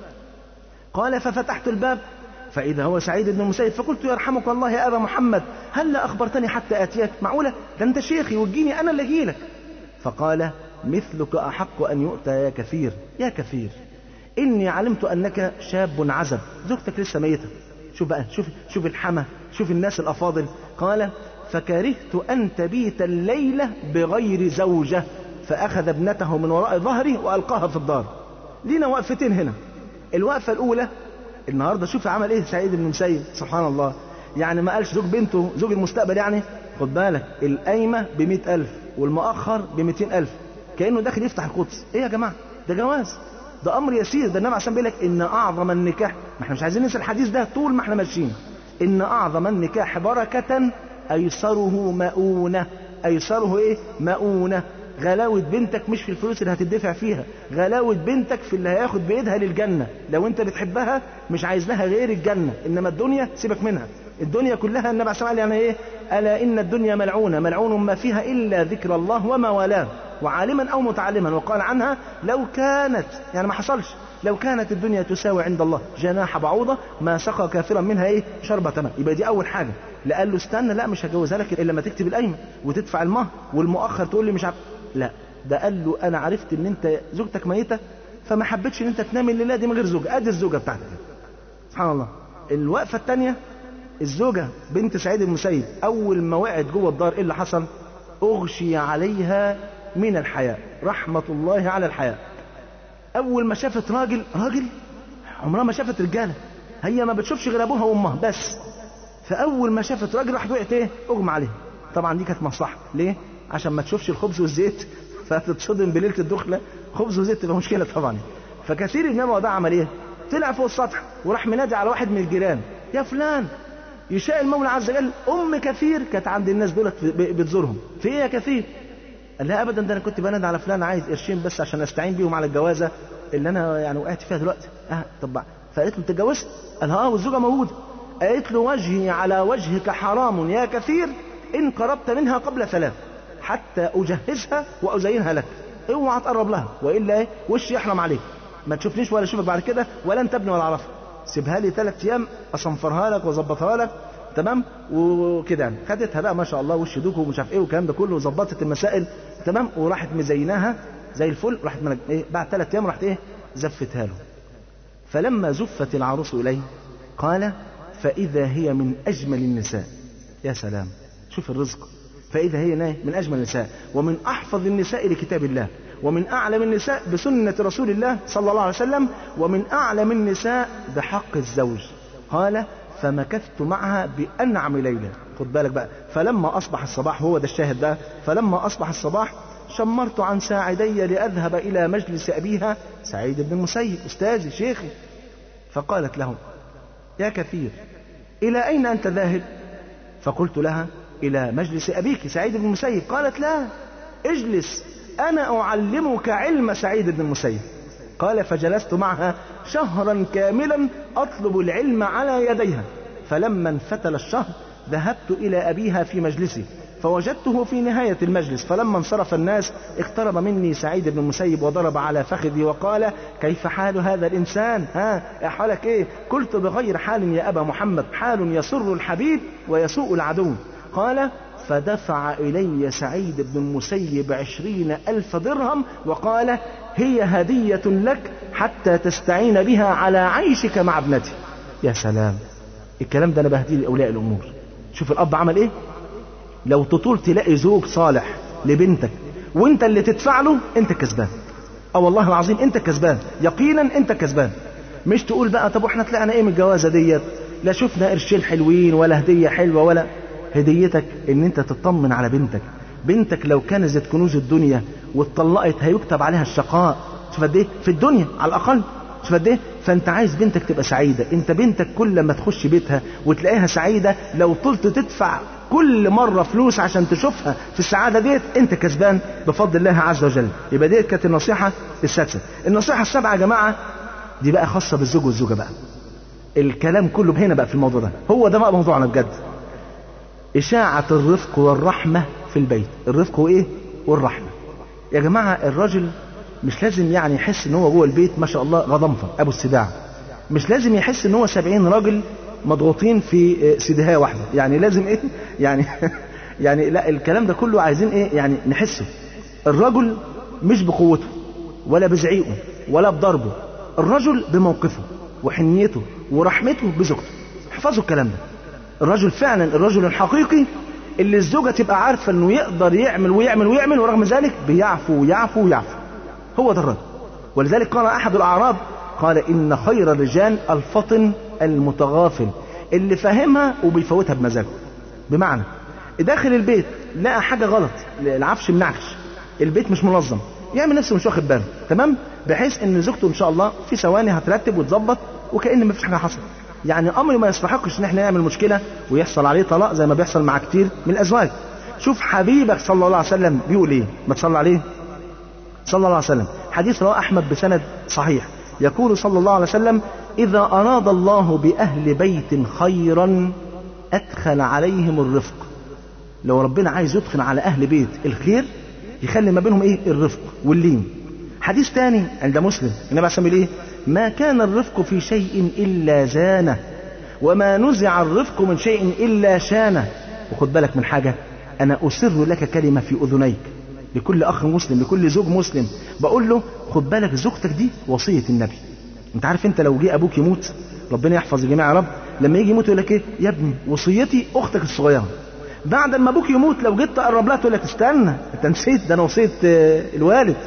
قال ففتحت الباب فإذا هو سعيد بن المسيب فقلت يرحمك الله يا أبا محمد هل أخبرتني حتى آتيك معقولة ده أنت شيخي وتجيني أنا اللي أجيلك فقال مثلك أحق أن يؤتى يا كثير يا كثير إني علمت أنك شاب عزب زوجتك لسه ميتة شوف بقى شوف شوف الحمى شوف الناس الأفاضل قال فكرهت أن تبيت الليلة بغير زوجة فأخذ ابنته من وراء ظهري وألقاها في الدار لينا وقفتين هنا الوقفة الأولى النهاردة شوف عمل ايه سعيد بن مسيب سبحان الله يعني ما قالش زوج بنته زوج المستقبل يعني خد بالك القايمة بمئة ألف والمؤخر بمئتين ألف كأنه داخل يفتح القدس ايه يا جماعة ده جواز ده أمر يسير ده النبي عشان بيقول لك إن أعظم النكاح ما احنا مش عايزين ننسى الحديث ده طول ما احنا ماشيين إن أعظم النكاح بركة أيسره مؤونة أيسره إيه مؤونة غلاوة بنتك مش في الفلوس اللي هتدفع فيها غلاوة بنتك في اللي هياخد بإيدها للجنة لو انت بتحبها مش عايز لها غير الجنة إنما الدنيا سيبك منها الدنيا كلها النبي عليه الصلاة يعني ايه ألا إن الدنيا ملعونة ملعون ما فيها إلا ذكر الله وما والاه وعالما أو متعلما وقال عنها لو كانت يعني ما حصلش لو كانت الدنيا تساوي عند الله جناح بعوضة ما سقى كافرا منها ايه شربة ماء يبقى دي أول حاجة لا قال له استنى لا مش هجوزها لك إلا ما تكتب القايمة وتدفع المهر والمؤخر تقول لي مش عارف لا ده قال له انا عرفت ان انت زوجتك ميته فما حبيتش ان انت تنام الليله دي من غير زوجه ادي الزوجه بتاعتك سبحان الله الوقفه الثانيه الزوجه بنت سعيد المسيب اول ما وقعت جوه الدار ايه اللي حصل اغشي عليها من الحياء رحمه الله على الحياء اول ما شافت راجل راجل عمرها ما شافت رجاله هي ما بتشوفش غير ابوها وامها بس فاول ما شافت راجل راحت وقعت ايه اغمى عليها طبعا دي كانت مصلحه ليه عشان ما تشوفش الخبز والزيت فتتصدم بليله الدخله خبز وزيت تبقى مشكله طبعا فكثير من النبي ده عمل ايه طلع فوق السطح وراح منادي على واحد من الجيران يا فلان يشاء المولى عز وجل ام كثير كانت عند الناس دولت بتزورهم في ايه يا كثير قال لها ابدا ده انا كنت بنادي على فلان عايز قرشين بس عشان استعين بيهم على الجوازه اللي انا يعني وقعت فيها دلوقتي اه طب فقالت له انت اتجوزت قال اه والزوجه موجوده قالت له وجهي على وجهك حرام يا كثير ان قربت منها قبل ثلاث حتى اجهزها وازينها لك اوعى تقرب لها والا ايه وشي يحرم عليك ما تشوفنيش ولا اشوفك بعد كده ولا انت ابني ولا اعرفك سيبها لي ثلاث ايام اصنفرها لك واظبطها لك تمام وكده يعني خدتها بقى ما شاء الله وش دوك ومش عارف ايه والكلام ده كله وظبطت المسائل تمام وراحت مزيناها زي الفل راحت من ايه بعد ثلاث ايام راحت ايه زفتها له فلما زفت العروس اليه قال فاذا هي من اجمل النساء يا سلام شوف الرزق فاذا هي من اجمل النساء ومن احفظ النساء لكتاب الله ومن أعلم النساء بسنة رسول الله صلى الله عليه وسلم ومن أعلم النساء بحق الزوج قال فمكثت معها بأنعم ليلة خد بالك بقى فلما أصبح الصباح هو ده الشاهد ده فلما أصبح الصباح شمرت عن ساعدي لأذهب إلى مجلس أبيها سعيد بن المسيب أستاذي شيخي فقالت له يا كثير إلى أين أنت ذاهب فقلت لها إلى مجلس أبيك سعيد بن المسيب قالت لا اجلس أنا أعلمك علم سعيد بن المسيب قال فجلست معها شهرا كاملا أطلب العلم على يديها فلما انفتل الشهر ذهبت إلى أبيها في مجلسي فوجدته في نهاية المجلس فلما انصرف الناس اقترب مني سعيد بن المسيب وضرب على فخذي وقال كيف حال هذا الإنسان ها حالك إيه قلت بغير حال يا أبا محمد حال يسر الحبيب ويسوء العدو قال فدفع إلي سعيد بن المسيب عشرين ألف درهم وقال هي هدية لك حتى تستعين بها على عيشك مع ابنتي يا سلام الكلام ده أنا بهديه لأولياء الأمور شوف الأب عمل إيه لو تطول تلاقي زوج صالح لبنتك وانت اللي تدفع له انت كسبان اه والله العظيم انت كسبان يقينا انت كسبان مش تقول بقى طب واحنا طلعنا ايه من الجوازه ديت لا شفنا قرشين حلوين ولا هديه حلوه ولا هديتك ان انت تطمن على بنتك بنتك لو كنزت كنوز الدنيا واتطلقت هيكتب عليها الشقاء شوف قد ايه في الدنيا على الاقل شوف قد ايه فانت عايز بنتك تبقى سعيده انت بنتك كل ما تخش بيتها وتلاقيها سعيده لو طلت تدفع كل مره فلوس عشان تشوفها في السعاده ديت انت كسبان بفضل الله عز وجل يبقى ديت كانت النصيحه السادسه النصيحه السابعه يا جماعه دي بقى خاصه بالزوج والزوجه بقى الكلام كله هنا بقى في الموضوع ده هو ده بقى موضوعنا بجد إشاعة الرفق والرحمة في البيت الرفق وإيه والرحمة يا جماعة الراجل مش لازم يعني يحس ان هو جوه البيت ما شاء الله غضنفر ابو السباع مش لازم يحس ان هو سبعين راجل مضغوطين في سدهاية واحدة يعني لازم ايه يعني يعني لا الكلام ده كله عايزين ايه يعني نحسه الرجل مش بقوته ولا بزعيقه ولا بضربه الرجل بموقفه وحنيته ورحمته بزوجته احفظوا الكلام ده الرجل فعلا الرجل الحقيقي اللي الزوجة تبقى عارفة انه يقدر يعمل ويعمل ويعمل ورغم ذلك بيعفو ويعفو ويعفو هو ده الرجل ولذلك قال احد الاعراب قال ان خير الرجال الفطن المتغافل اللي فاهمها وبيفوتها بمزاجه بمعنى داخل البيت لقى حاجة غلط العفش منعكش البيت مش منظم يعمل نفسه مش واخد باله تمام بحيث ان زوجته ان شاء الله في ثواني هترتب وتظبط وكأن مفيش حاجة حصلت يعني امر ما يستحقش ان احنا نعمل مشكله ويحصل عليه طلاق زي ما بيحصل مع كتير من الازواج شوف حبيبك صلى الله عليه وسلم بيقول ايه ما تصلى عليه صلى الله عليه وسلم حديث رواه احمد بسند صحيح يقول صلى الله عليه وسلم اذا اراد الله باهل بيت خيرا ادخل عليهم الرفق لو ربنا عايز يدخل على اهل بيت الخير يخلي ما بينهم ايه الرفق واللين حديث تاني عند مسلم النبي عليه ايه ما كان الرفق في شيء إلا زانه وما نزع الرفق من شيء إلا شانه وخد بالك من حاجة أنا أسر لك كلمة في أذنيك لكل أخ مسلم لكل زوج مسلم بقول له خد بالك زوجتك دي وصية النبي أنت عارف أنت لو جه أبوك يموت ربنا يحفظ الجميع يا رب لما يجي يموت يقول لك إيه يا ابني وصيتي أختك الصغيرة بعد ما أبوك يموت لو جيت تقرب لها تقول لك استنى أنت نسيت ده أنا وصية الوالد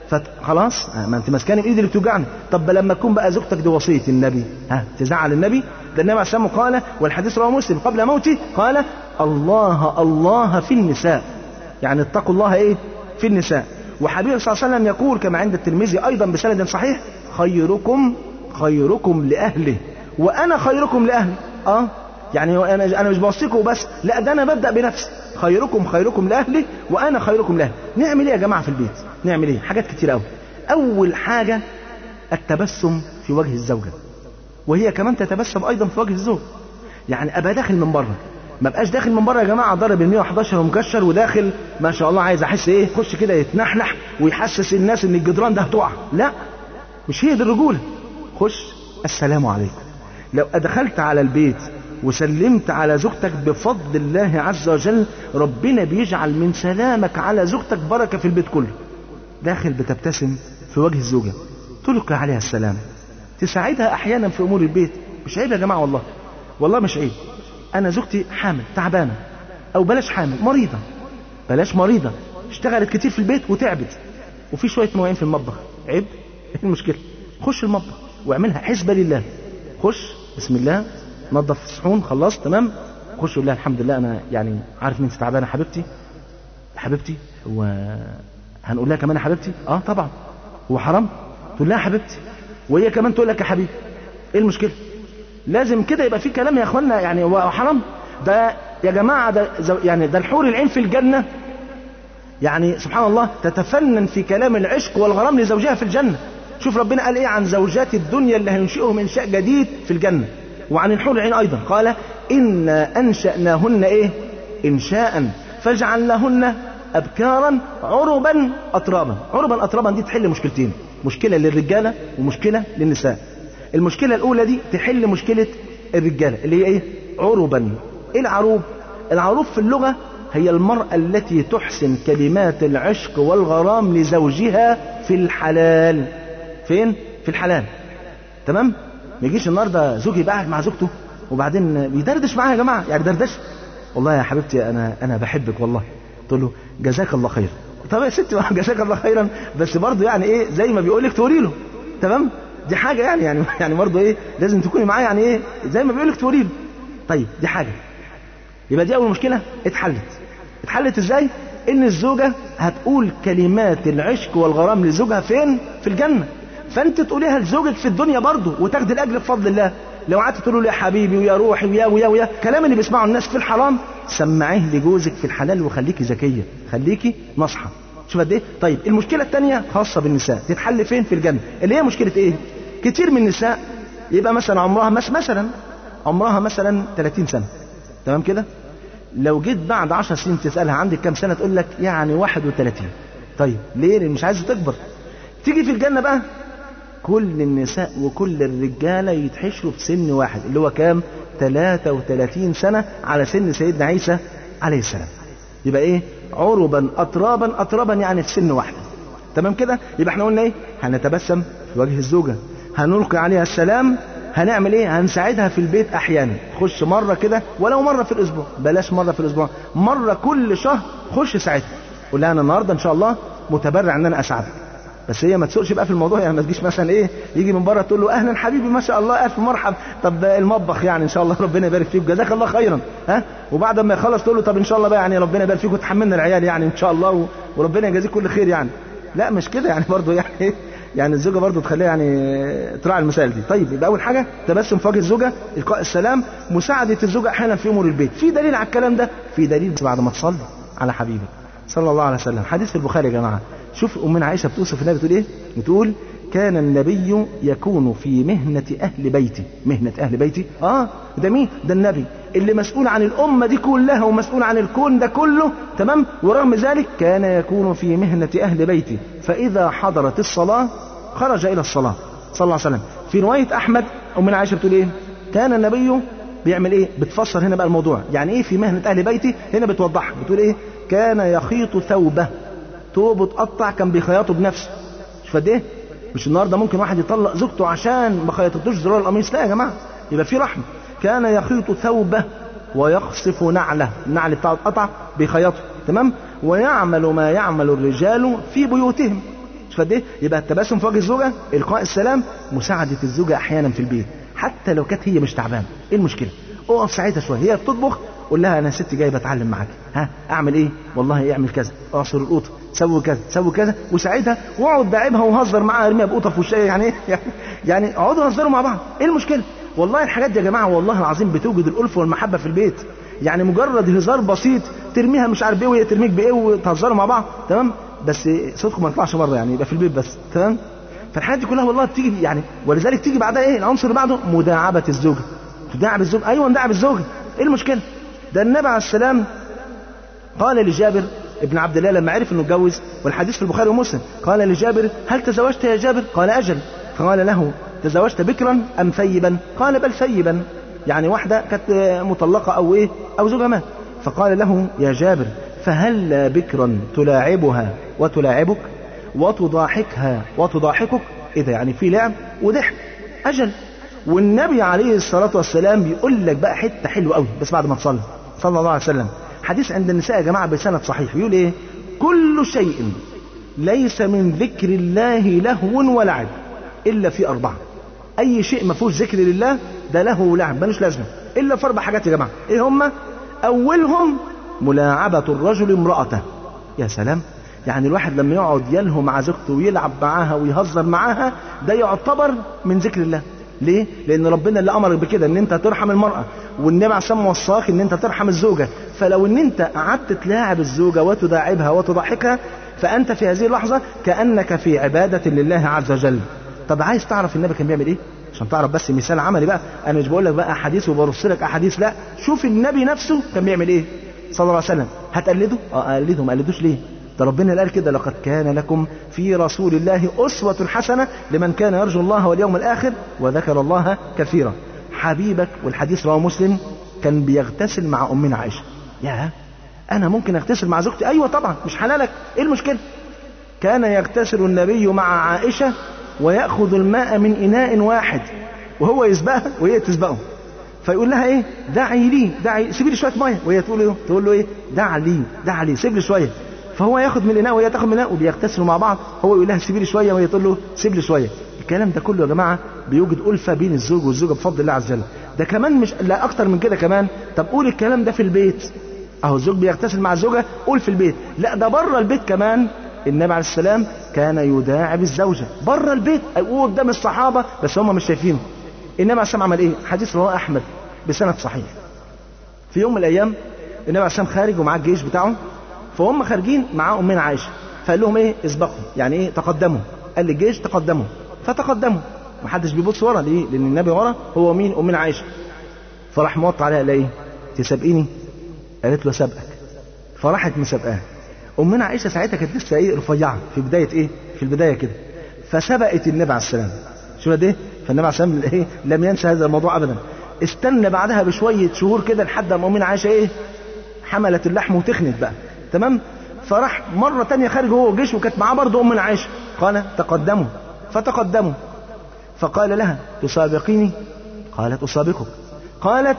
فخلاص ما انت ماسكاني بايدي اللي بتوجعني طب لما تكون بقى زوجتك دي وصيه النبي ها تزعل النبي ده النبي عليه الصلاه والسلام قال والحديث رواه مسلم قبل موته قال الله الله في النساء يعني اتقوا الله ايه في النساء وحبيب صلى الله عليه وسلم يقول كما عند الترمذي ايضا بسند صحيح خيركم خيركم لاهله وانا خيركم لاهلي اه يعني انا انا مش بوصيكم بس لا ده انا ببدا بنفسي خيركم خيركم لاهلي وانا خيركم لاهلي نعمل ايه يا جماعه في البيت نعمل ايه حاجات كتير قوي اول حاجه التبسم في وجه الزوجه وهي كمان تتبسم ايضا في وجه الزوج يعني ابقى داخل من بره ما بقاش داخل من بره يا جماعه ضارب ال 111 ومكشر وداخل ما شاء الله عايز احس ايه يخش كده يتنحنح ويحسس الناس ان الجدران ده هتقع لا مش هي دي الرجوله خش السلام عليكم لو دخلت على البيت وسلمت على زوجتك بفضل الله عز وجل ربنا بيجعل من سلامك على زوجتك بركه في البيت كله داخل بتبتسم في وجه الزوجه تلقي عليها السلام تساعدها احيانا في امور البيت مش عيب يا جماعه والله والله مش عيب انا زوجتي حامل تعبانه او بلاش حامل مريضه بلاش مريضه اشتغلت كتير في البيت وتعبت وفي شويه مواعين في المطبخ عيب ايه المشكله خش المطبخ واعملها حسبه لله خش بسم الله نظف الصحون خلصت تمام خش قول لها الحمد لله انا يعني عارف ان انت تعبانه حبيبتي حبيبتي و هنقول لها كمان يا حبيبتي اه طبعا هو حرام تقول لها حبيبتي وهي كمان تقول لك يا حبيبي ايه المشكله لازم كده يبقى في كلام يا اخوانا يعني هو حرام ده يا جماعه ده زو- يعني ده الحور العين في الجنه يعني سبحان الله تتفنن في كلام العشق والغرام لزوجها في الجنه شوف ربنا قال ايه عن زوجات الدنيا اللي هينشئهم انشاء جديد في الجنه وعن الحور العين ايضا قال انا انشاناهن ايه انشاء فجعلناهن ابكارا عربا اترابا عربا اترابا دي تحل مشكلتين مشكله للرجاله ومشكله للنساء المشكله الاولى دي تحل مشكله الرجاله اللي هي ايه عربا ايه العروب العروب في اللغه هي المرأة التي تحسن كلمات العشق والغرام لزوجها في الحلال فين؟ في الحلال تمام؟ ما يجيش النهارده زوجي يبقى قاعد مع زوجته وبعدين بيدردش معاها يا جماعة يعني دردش والله يا حبيبتي أنا أنا بحبك والله تقول له جزاك الله خير طب يا ستي جزاك الله خيرا بس برضه يعني ايه زي ما بيقول لك تقولي له تمام دي حاجه يعني يعني يعني برضه ايه لازم تكوني معاه يعني ايه زي ما بيقول لك تقولي له طيب دي حاجه يبقى دي اول مشكله اتحلت اتحلت ازاي ان الزوجه هتقول كلمات العشق والغرام لزوجها فين في الجنه فانت تقوليها لزوجك في الدنيا برضه وتاخد الاجر بفضل الله لو قعدت تقول له يا حبيبي ويا روحي ويا ويا ويا الكلام اللي بيسمعه الناس في الحرام سمعيه لجوزك في الحلال وخليكي ذكيه خليكي ناصحه شوف قد ايه طيب المشكله الثانيه خاصه بالنساء تتحل فين في الجنه اللي هي مشكله ايه كتير من النساء يبقى مثلا عمرها مس مثلا عمرها مثلا 30 سنه تمام كده لو جيت بعد 10 سنين تسالها عندك كام سنه تقول لك يعني 31 طيب ليه لان مش عايزه تكبر تيجي في الجنه بقى كل النساء وكل الرجاله يتحشروا في سن واحد اللي هو كام 33 سنه على سن سيدنا عيسى عليه السلام يبقى ايه عربا اترابا اترابا يعني في سن واحد تمام كده يبقى احنا قلنا ايه هنتبسم في وجه الزوجه هنلقي عليها السلام هنعمل ايه هنساعدها في البيت احيانا خش مره كده ولو مره في الاسبوع بلاش مره في الاسبوع مره كل شهر خش ساعدها قول لها انا النهارده ان شاء الله متبرع ان انا اساعدك بس هي ما تسوقش بقى في الموضوع يعني ما تجيش مثلا ايه يجي من بره تقول له اهلا حبيبي ما شاء الله الف مرحب طب المطبخ يعني ان شاء الله ربنا يبارك فيك جزاك الله خيرا ها وبعد ما يخلص تقول له طب ان شاء الله بقى يعني ربنا يبارك فيك وتحملنا العيال يعني ان شاء الله و... وربنا يجازيك كل خير يعني لا مش كده يعني برضه يعني يعني الزوجه برضه تخليها يعني تراعي المسائل دي طيب يبقى اول حاجه تبسم في وجه الزوجه القاء السلام مساعده الزوجه احيانا في امور البيت في دليل على الكلام ده في دليل بعد ما تصلي على حبيبك صلى الله عليه وسلم حديث في البخاري يا جماعه شوف امنا عائشه بتوصف النبي بتقول ايه بتقول كان النبي يكون في مهنة أهل بيتي مهنة أهل بيتي آه ده مين ده النبي اللي مسؤول عن الأمة دي كلها ومسؤول عن الكون ده كله تمام ورغم ذلك كان يكون في مهنة أهل بيتي فإذا حضرت الصلاة خرج إلى الصلاة صلى الله عليه وسلم في رواية أحمد أمنا عائشة بتقول إيه كان النبي بيعمل إيه بتفسر هنا بقى الموضوع يعني إيه في مهنة أهل بيتي هنا بتوضحها بتقول إيه كان يخيط ثوبه ثوبه اتقطع كان بيخيطه بنفسه مش قد ايه مش النهارده ممكن واحد يطلق زوجته عشان ما خيطتوش زرار القميص لا يا جماعه يبقى في رحمه كان يخيط ثوبه ويخصف نعله النعل بتاعه اتقطع بيخيطه تمام ويعمل ما يعمل الرجال في بيوتهم شوف قد ايه يبقى التبسم في وجه الزوجه القاء السلام مساعده الزوجه احيانا في البيت حتى لو كانت هي مش تعبانه ايه المشكله اقف ساعتها شويه هي بتطبخ قول لها انا ست جاي بتعلم معاك ها اعمل ايه والله اعمل كذا اعصر القوطه سوي كذا سوي كذا وساعدها واقعد داعبها وهزر معاها ارميها بقوطه في وشها يعني ايه يعني يعني اقعدوا هزروا مع بعض ايه المشكله والله الحاجات دي يا جماعه والله العظيم بتوجد الالفه والمحبه في البيت يعني مجرد هزار بسيط ترميها مش عارف ايه وهي ترميك بايه وتهزروا مع بعض تمام بس صوتكم ما يطلعش بره يعني يبقى في البيت بس تمام فالحاجات دي كلها والله بتيجي يعني ولذلك تيجي بعدها ايه العنصر اللي بعده مداعبه الزوجه تداعب الزوج ايوه نداعب الزوجه ايه المشكله ده النبي عليه السلام قال لجابر ابن عبد الله لما عرف انه اتجوز والحديث في البخاري ومسلم قال لجابر هل تزوجت يا جابر قال اجل قال له تزوجت بكرا ام ثيبا قال بل ثيبا يعني واحده كانت مطلقه او ايه او زوجها مات فقال له يا جابر فهل بكرا تلاعبها وتلاعبك وتضاحكها وتضاحكك اذا يعني في لعب وضحك اجل والنبي عليه الصلاه والسلام بيقول لك بقى حته حلوه قوي بس بعد ما تصلي صلى الله عليه وسلم حديث عند النساء يا جماعه بسند صحيح يقول ايه كل شيء ليس من ذكر الله لهو ولعب الا في اربعه اي شيء ما فيهوش ذكر لله ده له ولعب ملوش لازمه الا في اربع حاجات يا جماعه ايه هم اولهم ملاعبه الرجل امراته يا سلام يعني الواحد لما يقعد يلهو مع زوجته ويلعب معاها ويهزر معاها ده يعتبر من ذكر الله ليه؟ لأن ربنا اللي أمرك بكده إن أنت ترحم المرأة، والنبي عليه الصلاة وصاك إن أنت ترحم الزوجة، فلو إن أنت قعدت تلاعب الزوجة وتداعبها وتضحكها فأنت في هذه اللحظة كأنك في عبادة لله عز وجل. طب عايز تعرف النبي كان بيعمل إيه؟ عشان تعرف بس مثال عملي بقى، أنا مش بقول لك بقى أحاديث وبرص لك أحاديث، لا، شوف النبي نفسه كان بيعمل إيه؟ صلى الله عليه وسلم، هتقلده؟ أه أقلده، ما قلدوش ليه؟ ده ربنا اللي قال كده لقد كان لكم في رسول الله أسوة حسنة لمن كان يرجو الله واليوم الآخر وذكر الله كثيرا حبيبك والحديث رواه مسلم كان بيغتسل مع أمنا عائشة يا أنا ممكن أغتسل مع زوجتي أيوة طبعا مش حلالك إيه المشكلة كان يغتسل النبي مع عائشة ويأخذ الماء من إناء واحد وهو يسبقها وهي تسبقه فيقول لها ايه دعي لي دعي سيبي لي شويه ميه وهي تقول له تقول له ايه دع لي دع لي سيب لي شويه فهو ياخد من الاناء وهي تاخد من الاناء وبيغتسلوا مع بعض هو يقول لها سيبي لي شويه وهي تقول له سيب لي شويه الكلام ده كله يا جماعه بيوجد الفه بين الزوج والزوجه بفضل الله عز وجل ده كمان مش لا اكتر من كده كمان طب قول الكلام ده في البيت اهو الزوج بيغتسل مع الزوجه قول في البيت لا ده بره البيت كمان النبي عليه السلام كان يداعب الزوجه بره البيت قدام الصحابه بس هم مش شايفينه النبي عليه السلام عمل ايه حديث رواه احمد بسند صحيح في يوم من الايام النبي عليه السلام خارج ومعاه الجيش بتاعه فهم خارجين مع امنا عائشه فقال لهم ايه اسبقوا يعني ايه تقدموا قال للجيش تقدموا فتقدموا محدش بيبص ورا ليه لان النبي ورا هو مين امنا عائشه فراح موطي عليها قال ايه تسابقيني قالت له سابقك فراحت مسابقاه امنا عائشه ساعتها كانت لسه ايه رفيعه في بدايه ايه في البدايه كده فسبقت النبي عليه السلام شو ده ايه فالنبي عليه السلام ايه لم ينسى هذا الموضوع ابدا استنى بعدها بشويه شهور كده لحد ما امنا عائشه ايه حملت اللحم وتخنت بقى تمام فراح مرة تانية خارج هو وجيش وكانت معاه برضه أم عائشة قال تقدموا فتقدموا فقال لها تسابقيني قالت أسابقك قالت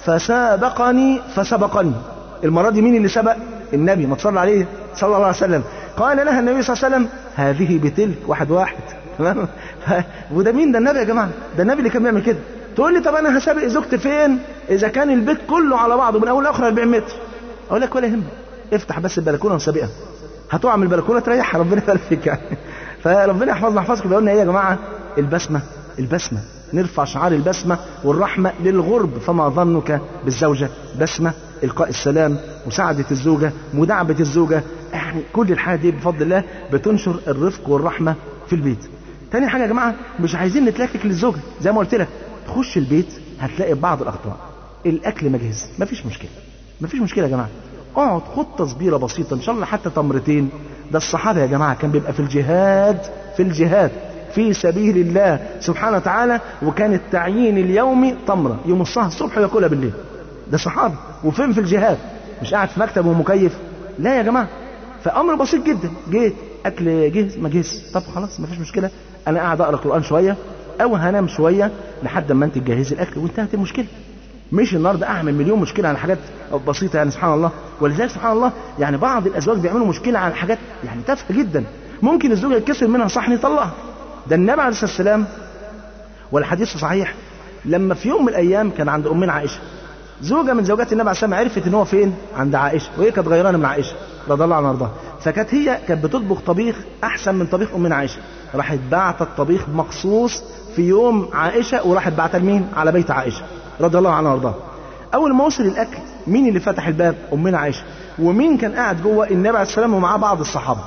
فسابقني فسبقني المرة دي مين اللي سبق النبي ما تصلى عليه صلى الله عليه وسلم قال لها النبي صلى الله عليه وسلم هذه بتلك واحد واحد تمام وده مين ده النبي يا جماعة ده النبي اللي كان بيعمل كده تقول لي طب انا هسابق زوجتي فين اذا كان البيت كله على بعضه من اول لاخر 40 متر اقول لك ولا يهمك افتح بس البلكونه وسابقها هتقع من البلكونه تريح ربنا يبارك فيك يعني فربنا يحفظنا يحفظكم قلنا ايه يا جماعه البسمه البسمه نرفع شعار البسمه والرحمه للغرب فما ظنك بالزوجه بسمه القاء السلام مساعده الزوجه مداعبه الزوجه يعني كل الحاجات دي بفضل الله بتنشر الرفق والرحمه في البيت تاني حاجه يا جماعه مش عايزين نتلكك للزوجه زي ما قلت لك تخش البيت هتلاقي بعض الاخطاء الاكل مجهز مفيش مشكله مفيش مشكله يا جماعه اقعد خد تصبيرة بسيطة ان شاء الله حتى تمرتين ده الصحابة يا جماعة كان بيبقى في الجهاد في الجهاد في سبيل الله سبحانه وتعالى وكان التعيين اليومي تمرة يوم الصهر الصبح وياكلها بالليل ده صحابي وفين في الجهاد مش قاعد في مكتب ومكيف لا يا جماعة فأمر بسيط جدا جيت أكل جهز ما جهز طب خلاص ما فيش مشكلة أنا قاعد أقرأ قرآن شوية أو هنام شوية لحد ما أنت تجهزي الأكل وانتهت المشكلة مش النهارده اعمل مليون مشكله على حاجات بسيطه يعني سبحان الله ولذلك سبحان الله يعني بعض الازواج بيعملوا مشكله على حاجات يعني تافهه جدا ممكن الزوجة يتكسر منها صحن يطلقها ده النبي عليه الصلاة والسلام والحديث صحيح لما في يوم من الأيام كان عند أمنا عائشة زوجة من زوجات النبي عليه الصلاة والسلام عرفت إن هو فين عند عائشة وهي كانت غيرانة من عائشة رضي الله عنها وارضاها فكانت هي كانت بتطبخ طبيخ أحسن من طبيخ أمنا عائشة راحت بعت الطبيخ مخصوص في يوم عائشة وراحت بعتها لمين على بيت عائشة رضي الله عنها وارضاها اول ما وصل الاكل مين اللي فتح الباب امنا عائشه ومين كان قاعد جوه النبي عليه السلام ومعاه بعض الصحابه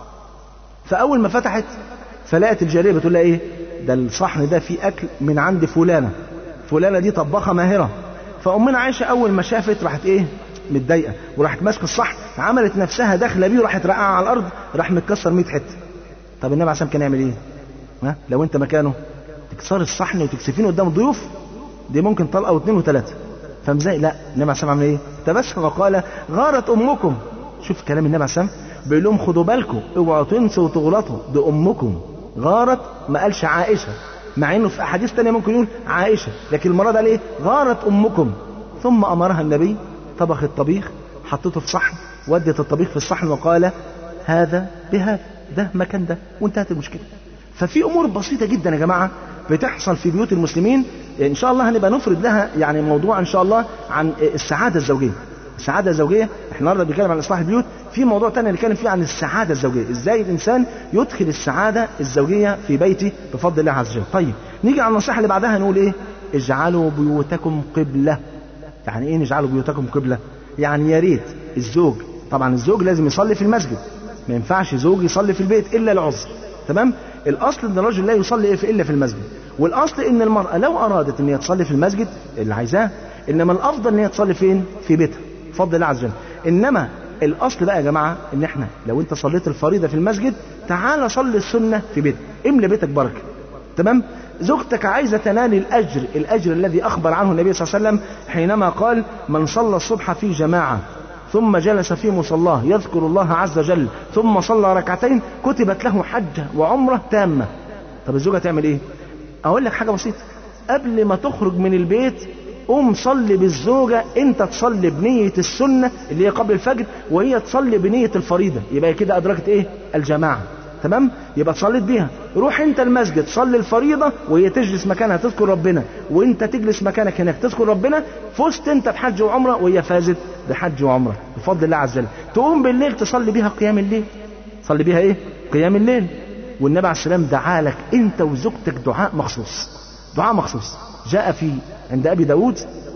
فاول ما فتحت فلقت الجاريه بتقول لها ايه ده الصحن ده فيه اكل من عند فلانه فلانه دي طباخه ماهره فامنا عائشه اول ما شافت راحت ايه متضايقه وراحت ماسكه الصحن عملت نفسها داخله بيه وراحت رقعه على الارض راح متكسر 100 حته طب النبي عليه السلام كان يعمل ايه ها لو انت مكانه تكسر الصحن وتكسفينه قدام الضيوف دي ممكن طلقه واثنين وثلاثه فاهم ازاي؟ لا النبي عليه الصلاه عمل ايه؟ تبسم وقال غارت امكم شوف كلام النبي عليه الصلاه بيقول لهم خدوا بالكم اوعوا تنسوا وتغلطوا دي امكم غارت ما قالش عائشه مع انه في احاديث تانية ممكن يقول عائشه لكن المره ده قال ايه؟ غارت امكم ثم امرها النبي طبخ الطبيخ حطته في صحن ودت الطبيخ في الصحن وقال هذا بهذا ده مكان ده وانتهت المشكله ففي امور بسيطه جدا يا جماعه بتحصل في بيوت المسلمين ان شاء الله هنبقى نفرد لها يعني موضوع ان شاء الله عن السعاده الزوجيه السعاده الزوجيه احنا النهارده بنتكلم عن اصلاح البيوت في موضوع تاني نتكلم فيه عن السعاده الزوجيه ازاي الانسان يدخل السعاده الزوجيه في بيته بفضل الله عز وجل طيب نيجي على النصيحه اللي بعدها نقول ايه اجعلوا بيوتكم قبله يعني ايه نجعلوا بيوتكم قبله يعني يا ريت الزوج طبعا الزوج لازم يصلي في المسجد ما ينفعش زوج يصلي في البيت الا العذر تمام الاصل ان الرجل لا يصلي الا في المسجد والاصل ان المراه لو ارادت ان هي تصلي في المسجد اللي عايزاه انما الافضل ان هي تصلي فين في بيتها بفضل الله عز وجل انما الاصل بقى يا جماعه ان احنا لو انت صليت الفريضه في المسجد تعال صلي السنه في بيتك املى بيتك بركه تمام زوجتك عايزه تنال الاجر الاجر الذي اخبر عنه النبي صلى الله عليه وسلم حينما قال من صلى الصبح في جماعه ثم جلس في مصلاه يذكر الله عز وجل ثم صلى ركعتين كتبت له حجة وعمرة تامة طب الزوجة تعمل ايه اقول لك حاجة بسيطة قبل ما تخرج من البيت قوم صلي بالزوجة انت تصلي بنية السنة اللي هي قبل الفجر وهي تصلي بنية الفريضة يبقى كده ادركت ايه الجماعة تمام يبقى صليت بيها روح انت المسجد صلي الفريضه وهي تجلس مكانها تذكر ربنا وانت تجلس مكانك هناك تذكر ربنا فزت انت بحج وعمره وهي فازت بحج وعمره بفضل الله عز وجل تقوم بالليل تصلي بيها قيام الليل صلي بيها ايه قيام الليل والنبي عليه السلام دعا لك انت وزوجتك دعاء مخصوص دعاء مخصوص جاء في عند ابي داود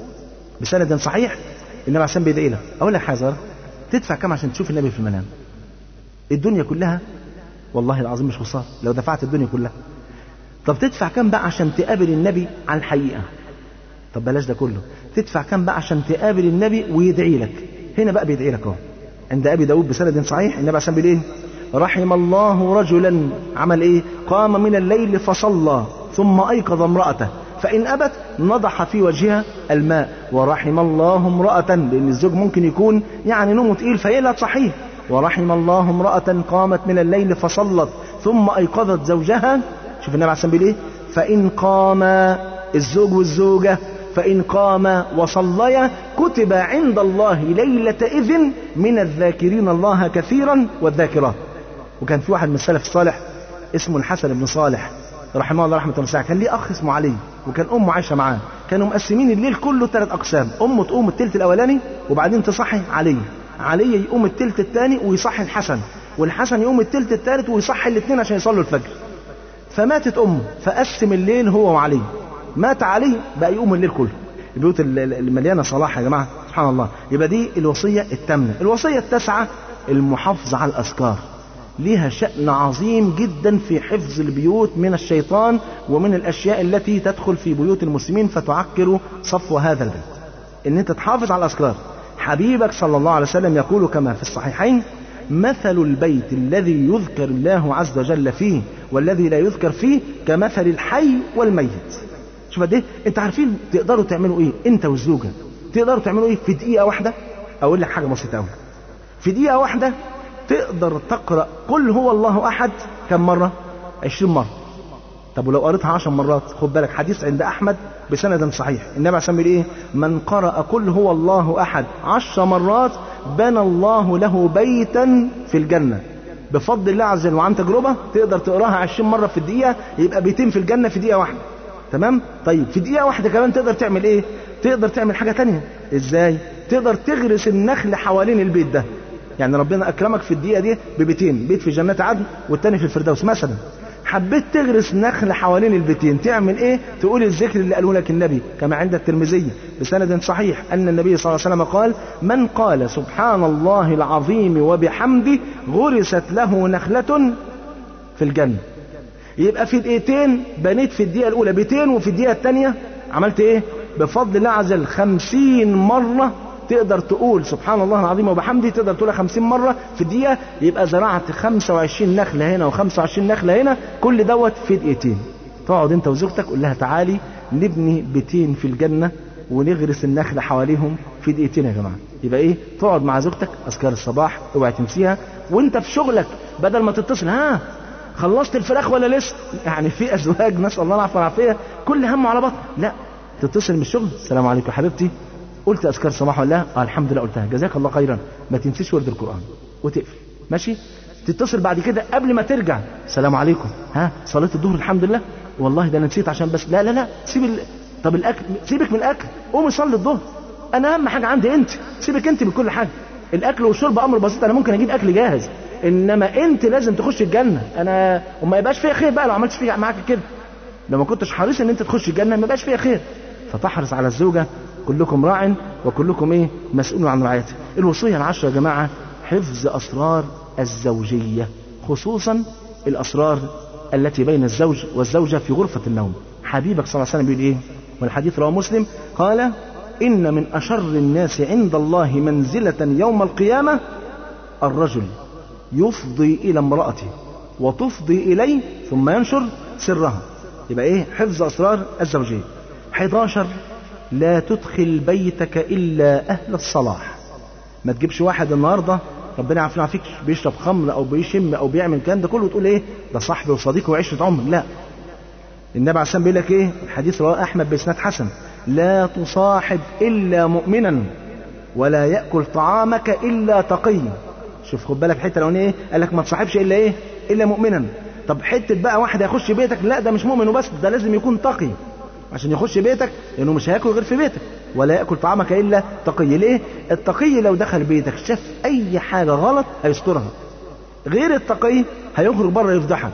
بسند صحيح النبي عليه السلام بيدعي لك اقول لك حاجه تدفع كم عشان تشوف النبي في المنام الدنيا كلها والله العظيم مش خسارة لو دفعت الدنيا كلها طب تدفع كام بقى عشان تقابل النبي على الحقيقة طب بلاش ده كله تدفع كام بقى عشان تقابل النبي ويدعي لك هنا بقى بيدعي لك اهو عند ابي داود بسند صحيح النبي عشان بيقول ايه رحم الله رجلا عمل ايه قام من الليل فصلى ثم ايقظ امرأته فإن أبت نضح في وجهها الماء ورحم الله امرأة لأن الزوج ممكن يكون يعني نومه تقيل فيقلق صحيح ورحم الله امرأة قامت من الليل فصلت ثم أيقظت زوجها شوف النبي عليه الصلاة والسلام فإن قام الزوج والزوجة فإن قام وصليا كتب عند الله ليلة إذن من الذاكرين الله كثيرا والذاكرات وكان في واحد من السلف الصالح اسمه الحسن بن صالح رحمه الله رحمة الله كان ليه أخ اسمه علي وكان أمه عايشة معاه كانوا مقسمين الليل كله ثلاث أقسام أمه تقوم التلت الأولاني وبعدين تصحي علي علي يقوم التلت الثاني ويصحي الحسن والحسن يقوم التلت الثالث ويصحي الاثنين عشان يصلوا الفجر فماتت امه فقسم الليل هو وعلي مات علي بقى يقوم الليل كله البيوت المليانه صلاح يا جماعه سبحان الله يبقى دي الوصيه الثامنه الوصيه التاسعه المحافظه على الاذكار ليها شأن عظيم جدا في حفظ البيوت من الشيطان ومن الأشياء التي تدخل في بيوت المسلمين فتعكر صفو هذا البيت ان انت تحافظ على الأذكار حبيبك صلى الله عليه وسلم يقول كما في الصحيحين مثل البيت الذي يذكر الله عز وجل فيه والذي لا يذكر فيه كمثل الحي والميت شوف قد ايه انت عارفين تقدروا تعملوا ايه انت والزوجه تقدروا تعملوا ايه في دقيقه واحده اقول لك حاجه بسيطه قوي في دقيقه واحده تقدر تقرا قل هو الله احد كم مره 20 مره طب ولو قريتها 10 مرات خد بالك حديث عند احمد بسند صحيح النبي عليه الصلاه ايه من قرأ قل هو الله احد 10 مرات بنى الله له بيتا في الجنه بفضل الله عز وجل وعن تجربه تقدر تقراها 20 مره في الدقيقه يبقى بيتين في الجنه في دقيقه واحده تمام طيب في دقيقه واحده كمان تقدر تعمل ايه تقدر تعمل حاجه تانية ازاي تقدر تغرس النخل حوالين البيت ده يعني ربنا اكرمك في الدقيقه دي ببيتين بيت في جنات عدن والتاني في الفردوس مثلا حبيت تغرس نخل حوالين البيتين تعمل ايه تقول الذكر اللي قاله لك النبي كما عند الترمذي بسند صحيح ان النبي صلى الله عليه وسلم قال من قال سبحان الله العظيم وبحمده غرست له نخلة في الجنة يبقى في دقيقتين بنيت في الدقيقة الأولى بيتين وفي الدقيقة الثانية عملت إيه؟ بفضل الله عز وجل خمسين مرة تقدر تقول سبحان الله العظيم وبحمده تقدر تقولها خمسين مرة في الدقيقة يبقى زرعت خمسة وعشرين نخلة هنا وخمسة وعشرين نخلة هنا كل دوت في دقيقتين تقعد انت وزوجتك قول لها تعالي نبني بيتين في الجنة ونغرس النخل حواليهم في دقيقتين يا جماعة يبقى ايه تقعد مع زوجتك اذكار الصباح اوعي تنسيها وانت في شغلك بدل ما تتصل ها خلصت الفراخ ولا لسه يعني في ازواج نسال الله العافيه والعافيه كل همه على بطن لا تتصل من الشغل السلام عليكم يا حبيبتي قلت اذكار الصباح ولا لا؟ آه الحمد لله قلتها جزاك الله خيرا ما تنسيش ورد القران وتقفل ماشي تتصل بعد كده قبل ما ترجع السلام عليكم ها صليت الظهر الحمد لله والله ده انا نسيت عشان بس لا لا لا سيب ال... طب الاكل سيبك من الاكل قومي صلي الظهر انا اهم حاجه عندي انت سيبك انت من كل حاجه الاكل والشرب امر بسيط انا ممكن اجيب اكل جاهز انما انت لازم تخش الجنه انا وما يبقاش فيها خير بقى لو عملت فيها معاك كده لو ما كنتش حريص ان انت تخش الجنه ما يبقاش فيها خير فتحرص على الزوجه كلكم راع وكلكم ايه مسؤول عن رعايته الوصيه العشره يا جماعه حفظ اسرار الزوجيه خصوصا الاسرار التي بين الزوج والزوجه في غرفه النوم حبيبك صلى الله عليه وسلم بيقول ايه والحديث رواه مسلم قال ان من اشر الناس عند الله منزله يوم القيامه الرجل يفضي الى امراته وتفضي اليه ثم ينشر سرها يبقى ايه حفظ اسرار الزوجيه 11 لا تدخل بيتك الا اهل الصلاح ما تجيبش واحد النهارده ربنا يعافينا فيك بيشرب خمر او بيشم او بيعمل الكلام ده كله وتقول ايه ده صاحبي وصديقي وعشره عمر لا النبي عليه الصلاه بيقول لك ايه الحديث رواه احمد باسناد حسن لا تصاحب الا مؤمنا ولا ياكل طعامك الا تقي شوف خد بالك الحته الاولانيه ايه قال لك ما تصاحبش الا ايه الا مؤمنا طب حته بقى واحد هيخش بيتك لا ده مش مؤمن وبس ده لازم يكون تقي عشان يخش بيتك لانه مش هياكل غير في بيتك ولا ياكل طعامك الا تقي ليه التقي لو دخل بيتك شاف اي حاجه غلط هيسترها غير التقي هيخرج بره يفضحك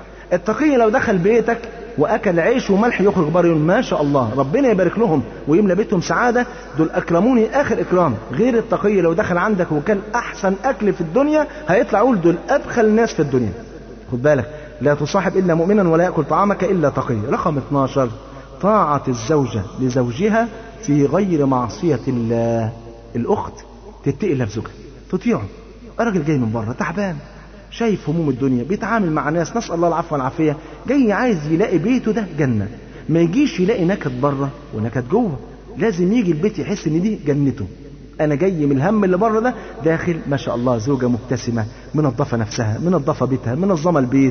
التقي لو دخل بيتك واكل عيش وملح يخرج بره يقول ما شاء الله ربنا يبارك لهم ويملى بيتهم سعاده دول اكرموني اخر اكرام غير التقي لو دخل عندك وكان احسن اكل في الدنيا هيطلع يقول دول ابخل ناس في الدنيا خد بالك لا تصاحب الا مؤمنا ولا ياكل طعامك الا تقي رقم 12 طاعه الزوجه لزوجها في غير معصيه الله الاخت تتقي الله في زوجها تطيعه الراجل جاي من بره تعبان شايف هموم الدنيا بيتعامل مع ناس نسال الله العفو والعافيه جاي عايز يلاقي بيته ده جنه ما يجيش يلاقي نكد بره ونكد جوه لازم يجي البيت يحس ان دي جنته انا جاي من الهم اللي بره ده داخل ما شاء الله زوجه مبتسمه منظفه نفسها منظفه بيتها منظمه البيت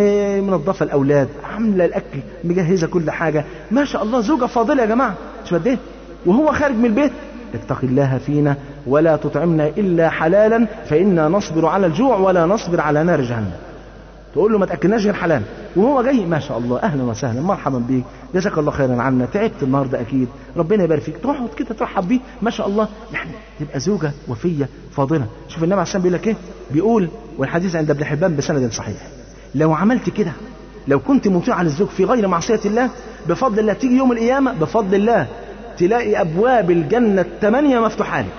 منظفه الاولاد عامله الاكل مجهزه كل حاجه ما شاء الله زوجه فاضله يا جماعه مش قد ايه وهو خارج من البيت اتق الله فينا ولا تطعمنا الا حلالا فانا نصبر على الجوع ولا نصبر على نار جهنم تقول له ما تاكلناش غير حلال وهو جاي ما شاء الله اهلا وسهلا مرحبا بيك جزاك الله خيرا عنا تعبت النهارده اكيد ربنا يبارك فيك تقعد كده ترحب بيه ما شاء الله يعني تبقى زوجه وفيه فاضله شوف النبي عليه الصلاه بيقول لك ايه بيقول والحديث عند ابن حبان بسند صحيح لو عملت كده لو كنت مطيعا للزوج في غير معصيه الله بفضل الله تيجي يوم القيامه بفضل الله تلاقي ابواب الجنه الثمانيه مفتوحه لك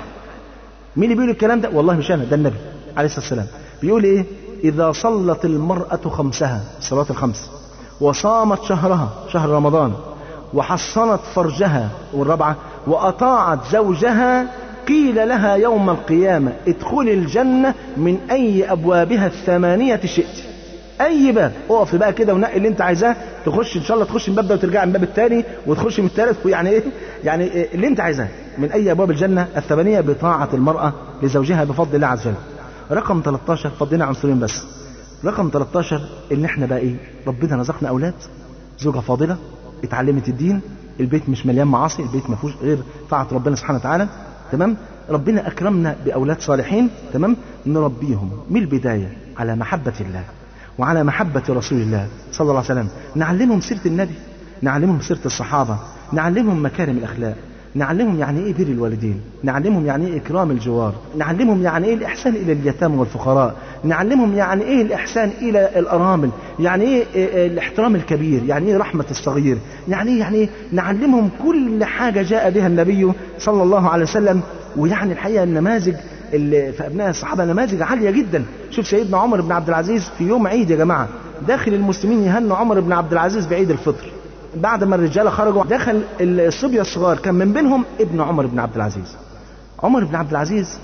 مين اللي بيقول الكلام ده والله مش انا ده النبي عليه الصلاه والسلام بيقول ايه إذا صلت المرأة خمسها صلاة الخمس وصامت شهرها شهر رمضان وحصنت فرجها والرابعة وأطاعت زوجها قيل لها يوم القيامة ادخلي الجنة من أي أبوابها الثمانية شئت أي باب اقف بقى كده ونقي اللي أنت عايزاه تخش إن شاء الله تخش من الباب ده وترجع من الباب الثاني وتخش من الثالث يعني إيه يعني إيه اللي أنت عايزاه من أي أبواب الجنة الثمانية بطاعة المرأة لزوجها بفضل الله عز وجل رقم 13 فضينا عنصرين بس رقم 13 ان احنا بقى ايه ربنا رزقنا اولاد زوجة فاضلة اتعلمت الدين البيت مش مليان معاصي البيت ما فيهوش غير طاعة ربنا سبحانه وتعالى تمام ربنا اكرمنا باولاد صالحين تمام نربيهم من البدايه على محبه الله وعلى محبه رسول الله صلى الله عليه وسلم نعلمهم سيره النبي نعلمهم سيره الصحابه نعلمهم مكارم الاخلاق نعلمهم يعني ايه بر الوالدين نعلمهم يعني ايه اكرام الجوار نعلمهم يعني ايه الاحسان الى اليتامى والفقراء نعلمهم يعني ايه الاحسان الى الارامل يعني ايه إيه الاحترام الكبير يعني ايه رحمه الصغير يعني ايه يعني ايه نعلمهم كل حاجه جاء بها النبي صلى الله عليه وسلم ويعني الحقيقه النماذج اللي في ابناء الصحابه نماذج عاليه جدا شوف سيدنا عمر بن عبد العزيز في يوم عيد يا جماعه داخل المسلمين يهنوا عمر بن عبد العزيز بعيد الفطر بعد ما الرجاله خرجوا دخل الصبيه الصغار كان من بينهم ابن عمر بن عبد العزيز عمر بن عبد العزيز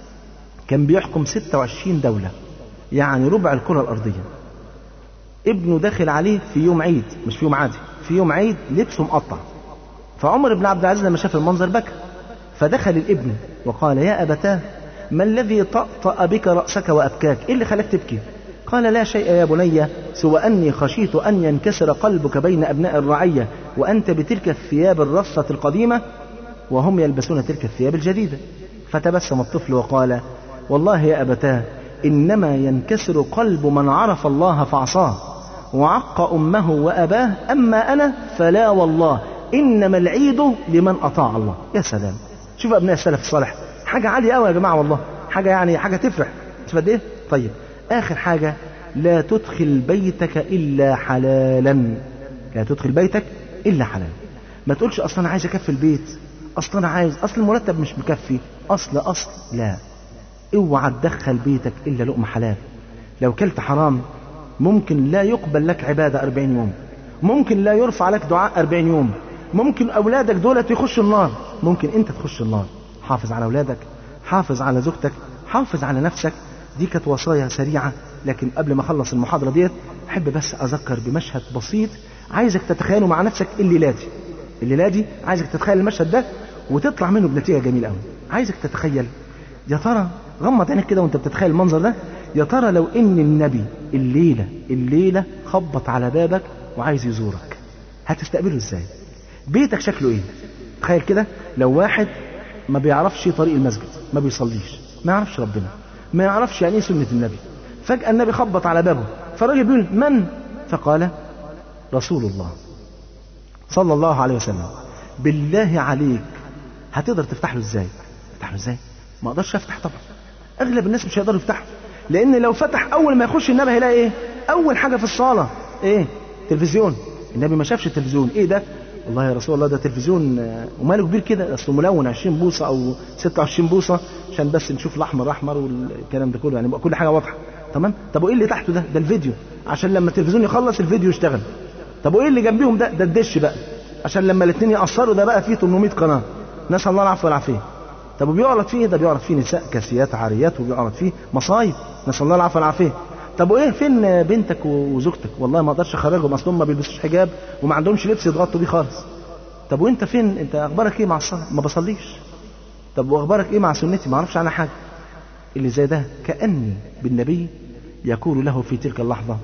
كان بيحكم 26 دوله يعني ربع الكره الارضيه ابنه داخل عليه في يوم عيد مش في يوم عادي في يوم عيد لبسه مقطع فعمر بن عبد العزيز لما شاف المنظر بكى فدخل الابن وقال يا ابتاه ما الذي طأطأ بك رأسك وأبكاك إيه اللي خلاك تبكي قال لا شيء يا بني سوى أني خشيت أن ينكسر قلبك بين أبناء الرعية وأنت بتلك الثياب الرصة القديمة وهم يلبسون تلك الثياب الجديدة فتبسم الطفل وقال والله يا أبتاه إنما ينكسر قلب من عرف الله فعصاه وعق أمه وأباه أما أنا فلا والله إنما العيد لمن أطاع الله يا سلام شوف أبناء السلف الصالح حاجة عالية قوي يا جماعة والله حاجة يعني حاجة تفرح شوف قد إيه طيب آخر حاجة لا تدخل بيتك إلا حلالا لا تدخل بيتك إلا حلال ما تقولش أصلا أنا عايز أكفي البيت أصلا أنا عايز أصل المرتب مش مكفي أصل أصل لا اوعى تدخل بيتك إلا لقمة حلال لو كلت حرام ممكن لا يقبل لك عبادة أربعين يوم ممكن لا يرفع لك دعاء أربعين يوم ممكن أولادك دولت يخشوا النار ممكن أنت تخش النار حافظ على أولادك حافظ على زوجتك حافظ على نفسك دي كانت وصايا سريعة لكن قبل ما أخلص المحاضرة ديت أحب بس أذكر بمشهد بسيط عايزك تتخيله مع نفسك الليلة دي الليلة دي عايزك تتخيل المشهد ده وتطلع منه بنتيجة جميلة قوي عايزك تتخيل يا ترى غمض عينك كده وانت بتتخيل المنظر ده يا ترى لو ان النبي الليلة الليلة خبط على بابك وعايز يزورك هتستقبله ازاي بيتك شكله ايه تخيل كده لو واحد ما بيعرفش طريق المسجد ما بيصليش ما يعرفش ربنا ما يعرفش يعني ايه سنة النبي فجأة النبي خبط على بابه فالراجل بيقول من فقال رسول الله صلى الله عليه وسلم بالله عليك هتقدر تفتح له ازاي تفتح له ازاي ما اقدرش افتح طبعا اغلب الناس مش هيقدروا يفتحوا لان لو فتح اول ما يخش النبي هيلاقي ايه اول حاجه في الصاله ايه تلفزيون النبي ما شافش التلفزيون ايه ده والله يا رسول الله ده تلفزيون وماله كبير كده اصله ملون 20 بوصه او 26 بوصه عشان بس نشوف الاحمر احمر والكلام ده كله يعني يبقى كل حاجه واضحه تمام طب وايه اللي تحته ده ده الفيديو عشان لما التلفزيون يخلص الفيديو يشتغل طب وايه اللي جنبيهم ده ده الدش بقى عشان لما الاثنين يقصروا ده بقى فيه 800 قناه نسال الله العفو والعافيه طب وبيعرض فيه ده بيعرض فيه نساء كاسيات عاريات وبيعرض فيه مصايب نسال الله العفو والعافيه طب وايه فين بنتك وزوجتك والله ما اقدرش اخرجهم اصلهم ما بيلبسوش حجاب وما عندهمش لبس يتغطوا بيه خالص طب وانت فين انت اخبارك ايه مع الصلاه ما بصليش طب واخبارك ايه مع سنتي ما اعرفش عنها حاجه اللي زي ده كاني بالنبي يقول له في تلك اللحظه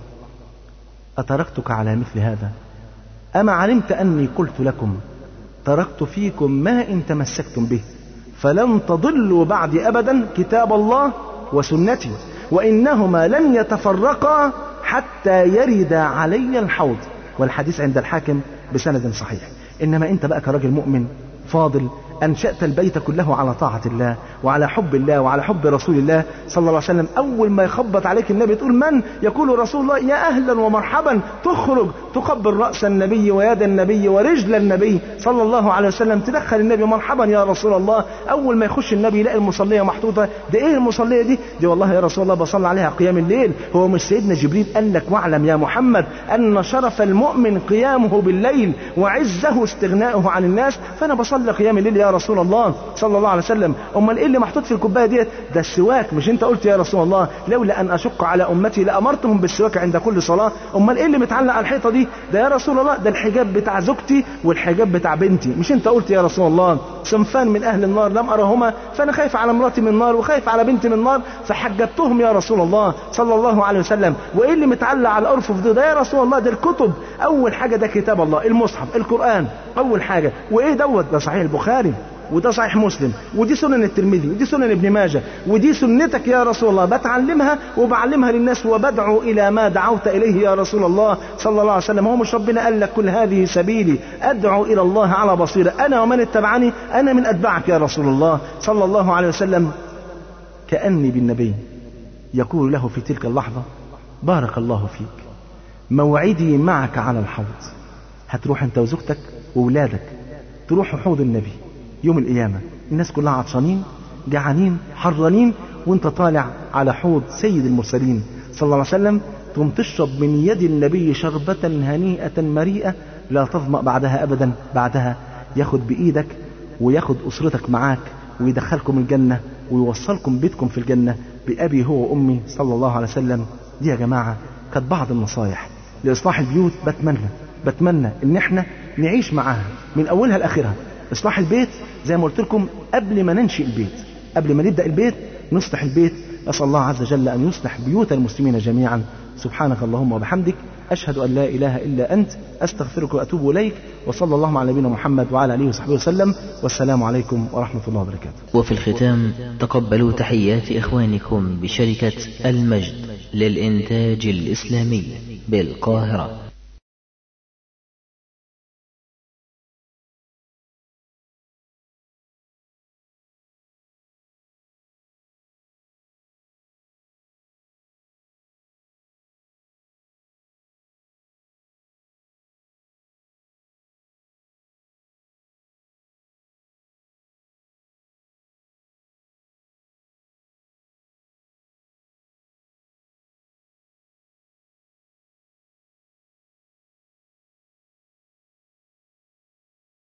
اتركتك على مثل هذا اما علمت اني قلت لكم تركت فيكم ما ان تمسكتم به فلن تضلوا بعد ابدا كتاب الله وسنتي وانهما لن يتفرقا حتى يرد علي الحوض والحديث عند الحاكم بسند صحيح انما انت بقى كراجل مؤمن فاضل انشات البيت كله على طاعه الله وعلى حب الله وعلى حب رسول الله صلى الله عليه وسلم اول ما يخبط عليك النبي تقول من يقول رسول الله يا اهلا ومرحبا تخرج تقبل راس النبي ويد النبي ورجل النبي صلى الله عليه وسلم تدخل النبي مرحبا يا رسول الله اول ما يخش النبي يلاقي المصليه محطوطه ده ايه المصليه دي دي والله يا رسول الله بصلي عليها قيام الليل هو مش سيدنا جبريل قال لك واعلم يا محمد ان شرف المؤمن قيامه بالليل وعزه استغناؤه عن الناس فانا بصلي قيام الليل يا رسول الله صلى الله عليه وسلم امال ايه اللي محطوط في الكوبايه ديت ده السواك مش انت قلت يا رسول الله لولا ان اشق على امتي لامرتهم بالسواك عند كل صلاه امال ايه اللي متعلق على الحيطه دي ده يا رسول الله ده الحجاب بتاع زوجتي والحجاب بتاع بنتي مش انت قلت يا رسول الله صنفان من اهل النار لم ارهما فانا خايف على مراتي من النار وخايف على بنتي من النار فحجبتهم يا رسول الله صلى الله عليه وسلم وايه اللي متعلق على الارفف ده, ده يا رسول الله ده الكتب اول حاجه ده كتاب الله المصحف القران اول حاجه وايه دوت ده صحيح البخاري وده صحيح مسلم ودي سنن الترمذي ودي سنن ابن ماجه ودي سنتك يا رسول الله بتعلمها وبعلمها للناس وبدعو الى ما دعوت اليه يا رسول الله صلى الله عليه وسلم هو مش ربنا قال لك كل هذه سبيلي ادعو الى الله على بصيره انا ومن اتبعني انا من اتباعك يا رسول الله صلى الله عليه وسلم كاني بالنبي يقول له في تلك اللحظه بارك الله فيك موعدي معك على الحوض هتروح انت وزوجتك وولادك تروحوا حوض النبي يوم القيامة الناس كلها عطشانين جعانين حرانين وانت طالع على حوض سيد المرسلين صلى الله عليه وسلم تقوم تشرب من يد النبي شربة هنيئة مريئة لا تظمأ بعدها أبدا بعدها ياخد بإيدك وياخد أسرتك معاك ويدخلكم الجنة ويوصلكم بيتكم في الجنة بأبي هو وأمي صلى الله عليه وسلم دي يا جماعة كانت بعض النصايح لإصلاح البيوت بتمنى بتمنى إن إحنا نعيش معاها من أولها لآخرها إصلاح البيت زي ما قلت لكم قبل ما ننشئ البيت قبل ما نبدأ البيت نصلح البيت أسأل الله عز وجل أن يصلح بيوت المسلمين جميعا سبحانك اللهم وبحمدك أشهد أن لا إله إلا أنت أستغفرك وأتوب إليك وصلى الله على نبينا محمد وعلى آله وصحبه وسلم والسلام عليكم ورحمة الله وبركاته وفي الختام تقبلوا تحيات إخوانكم بشركة المجد للإنتاج الإسلامي بالقاهرة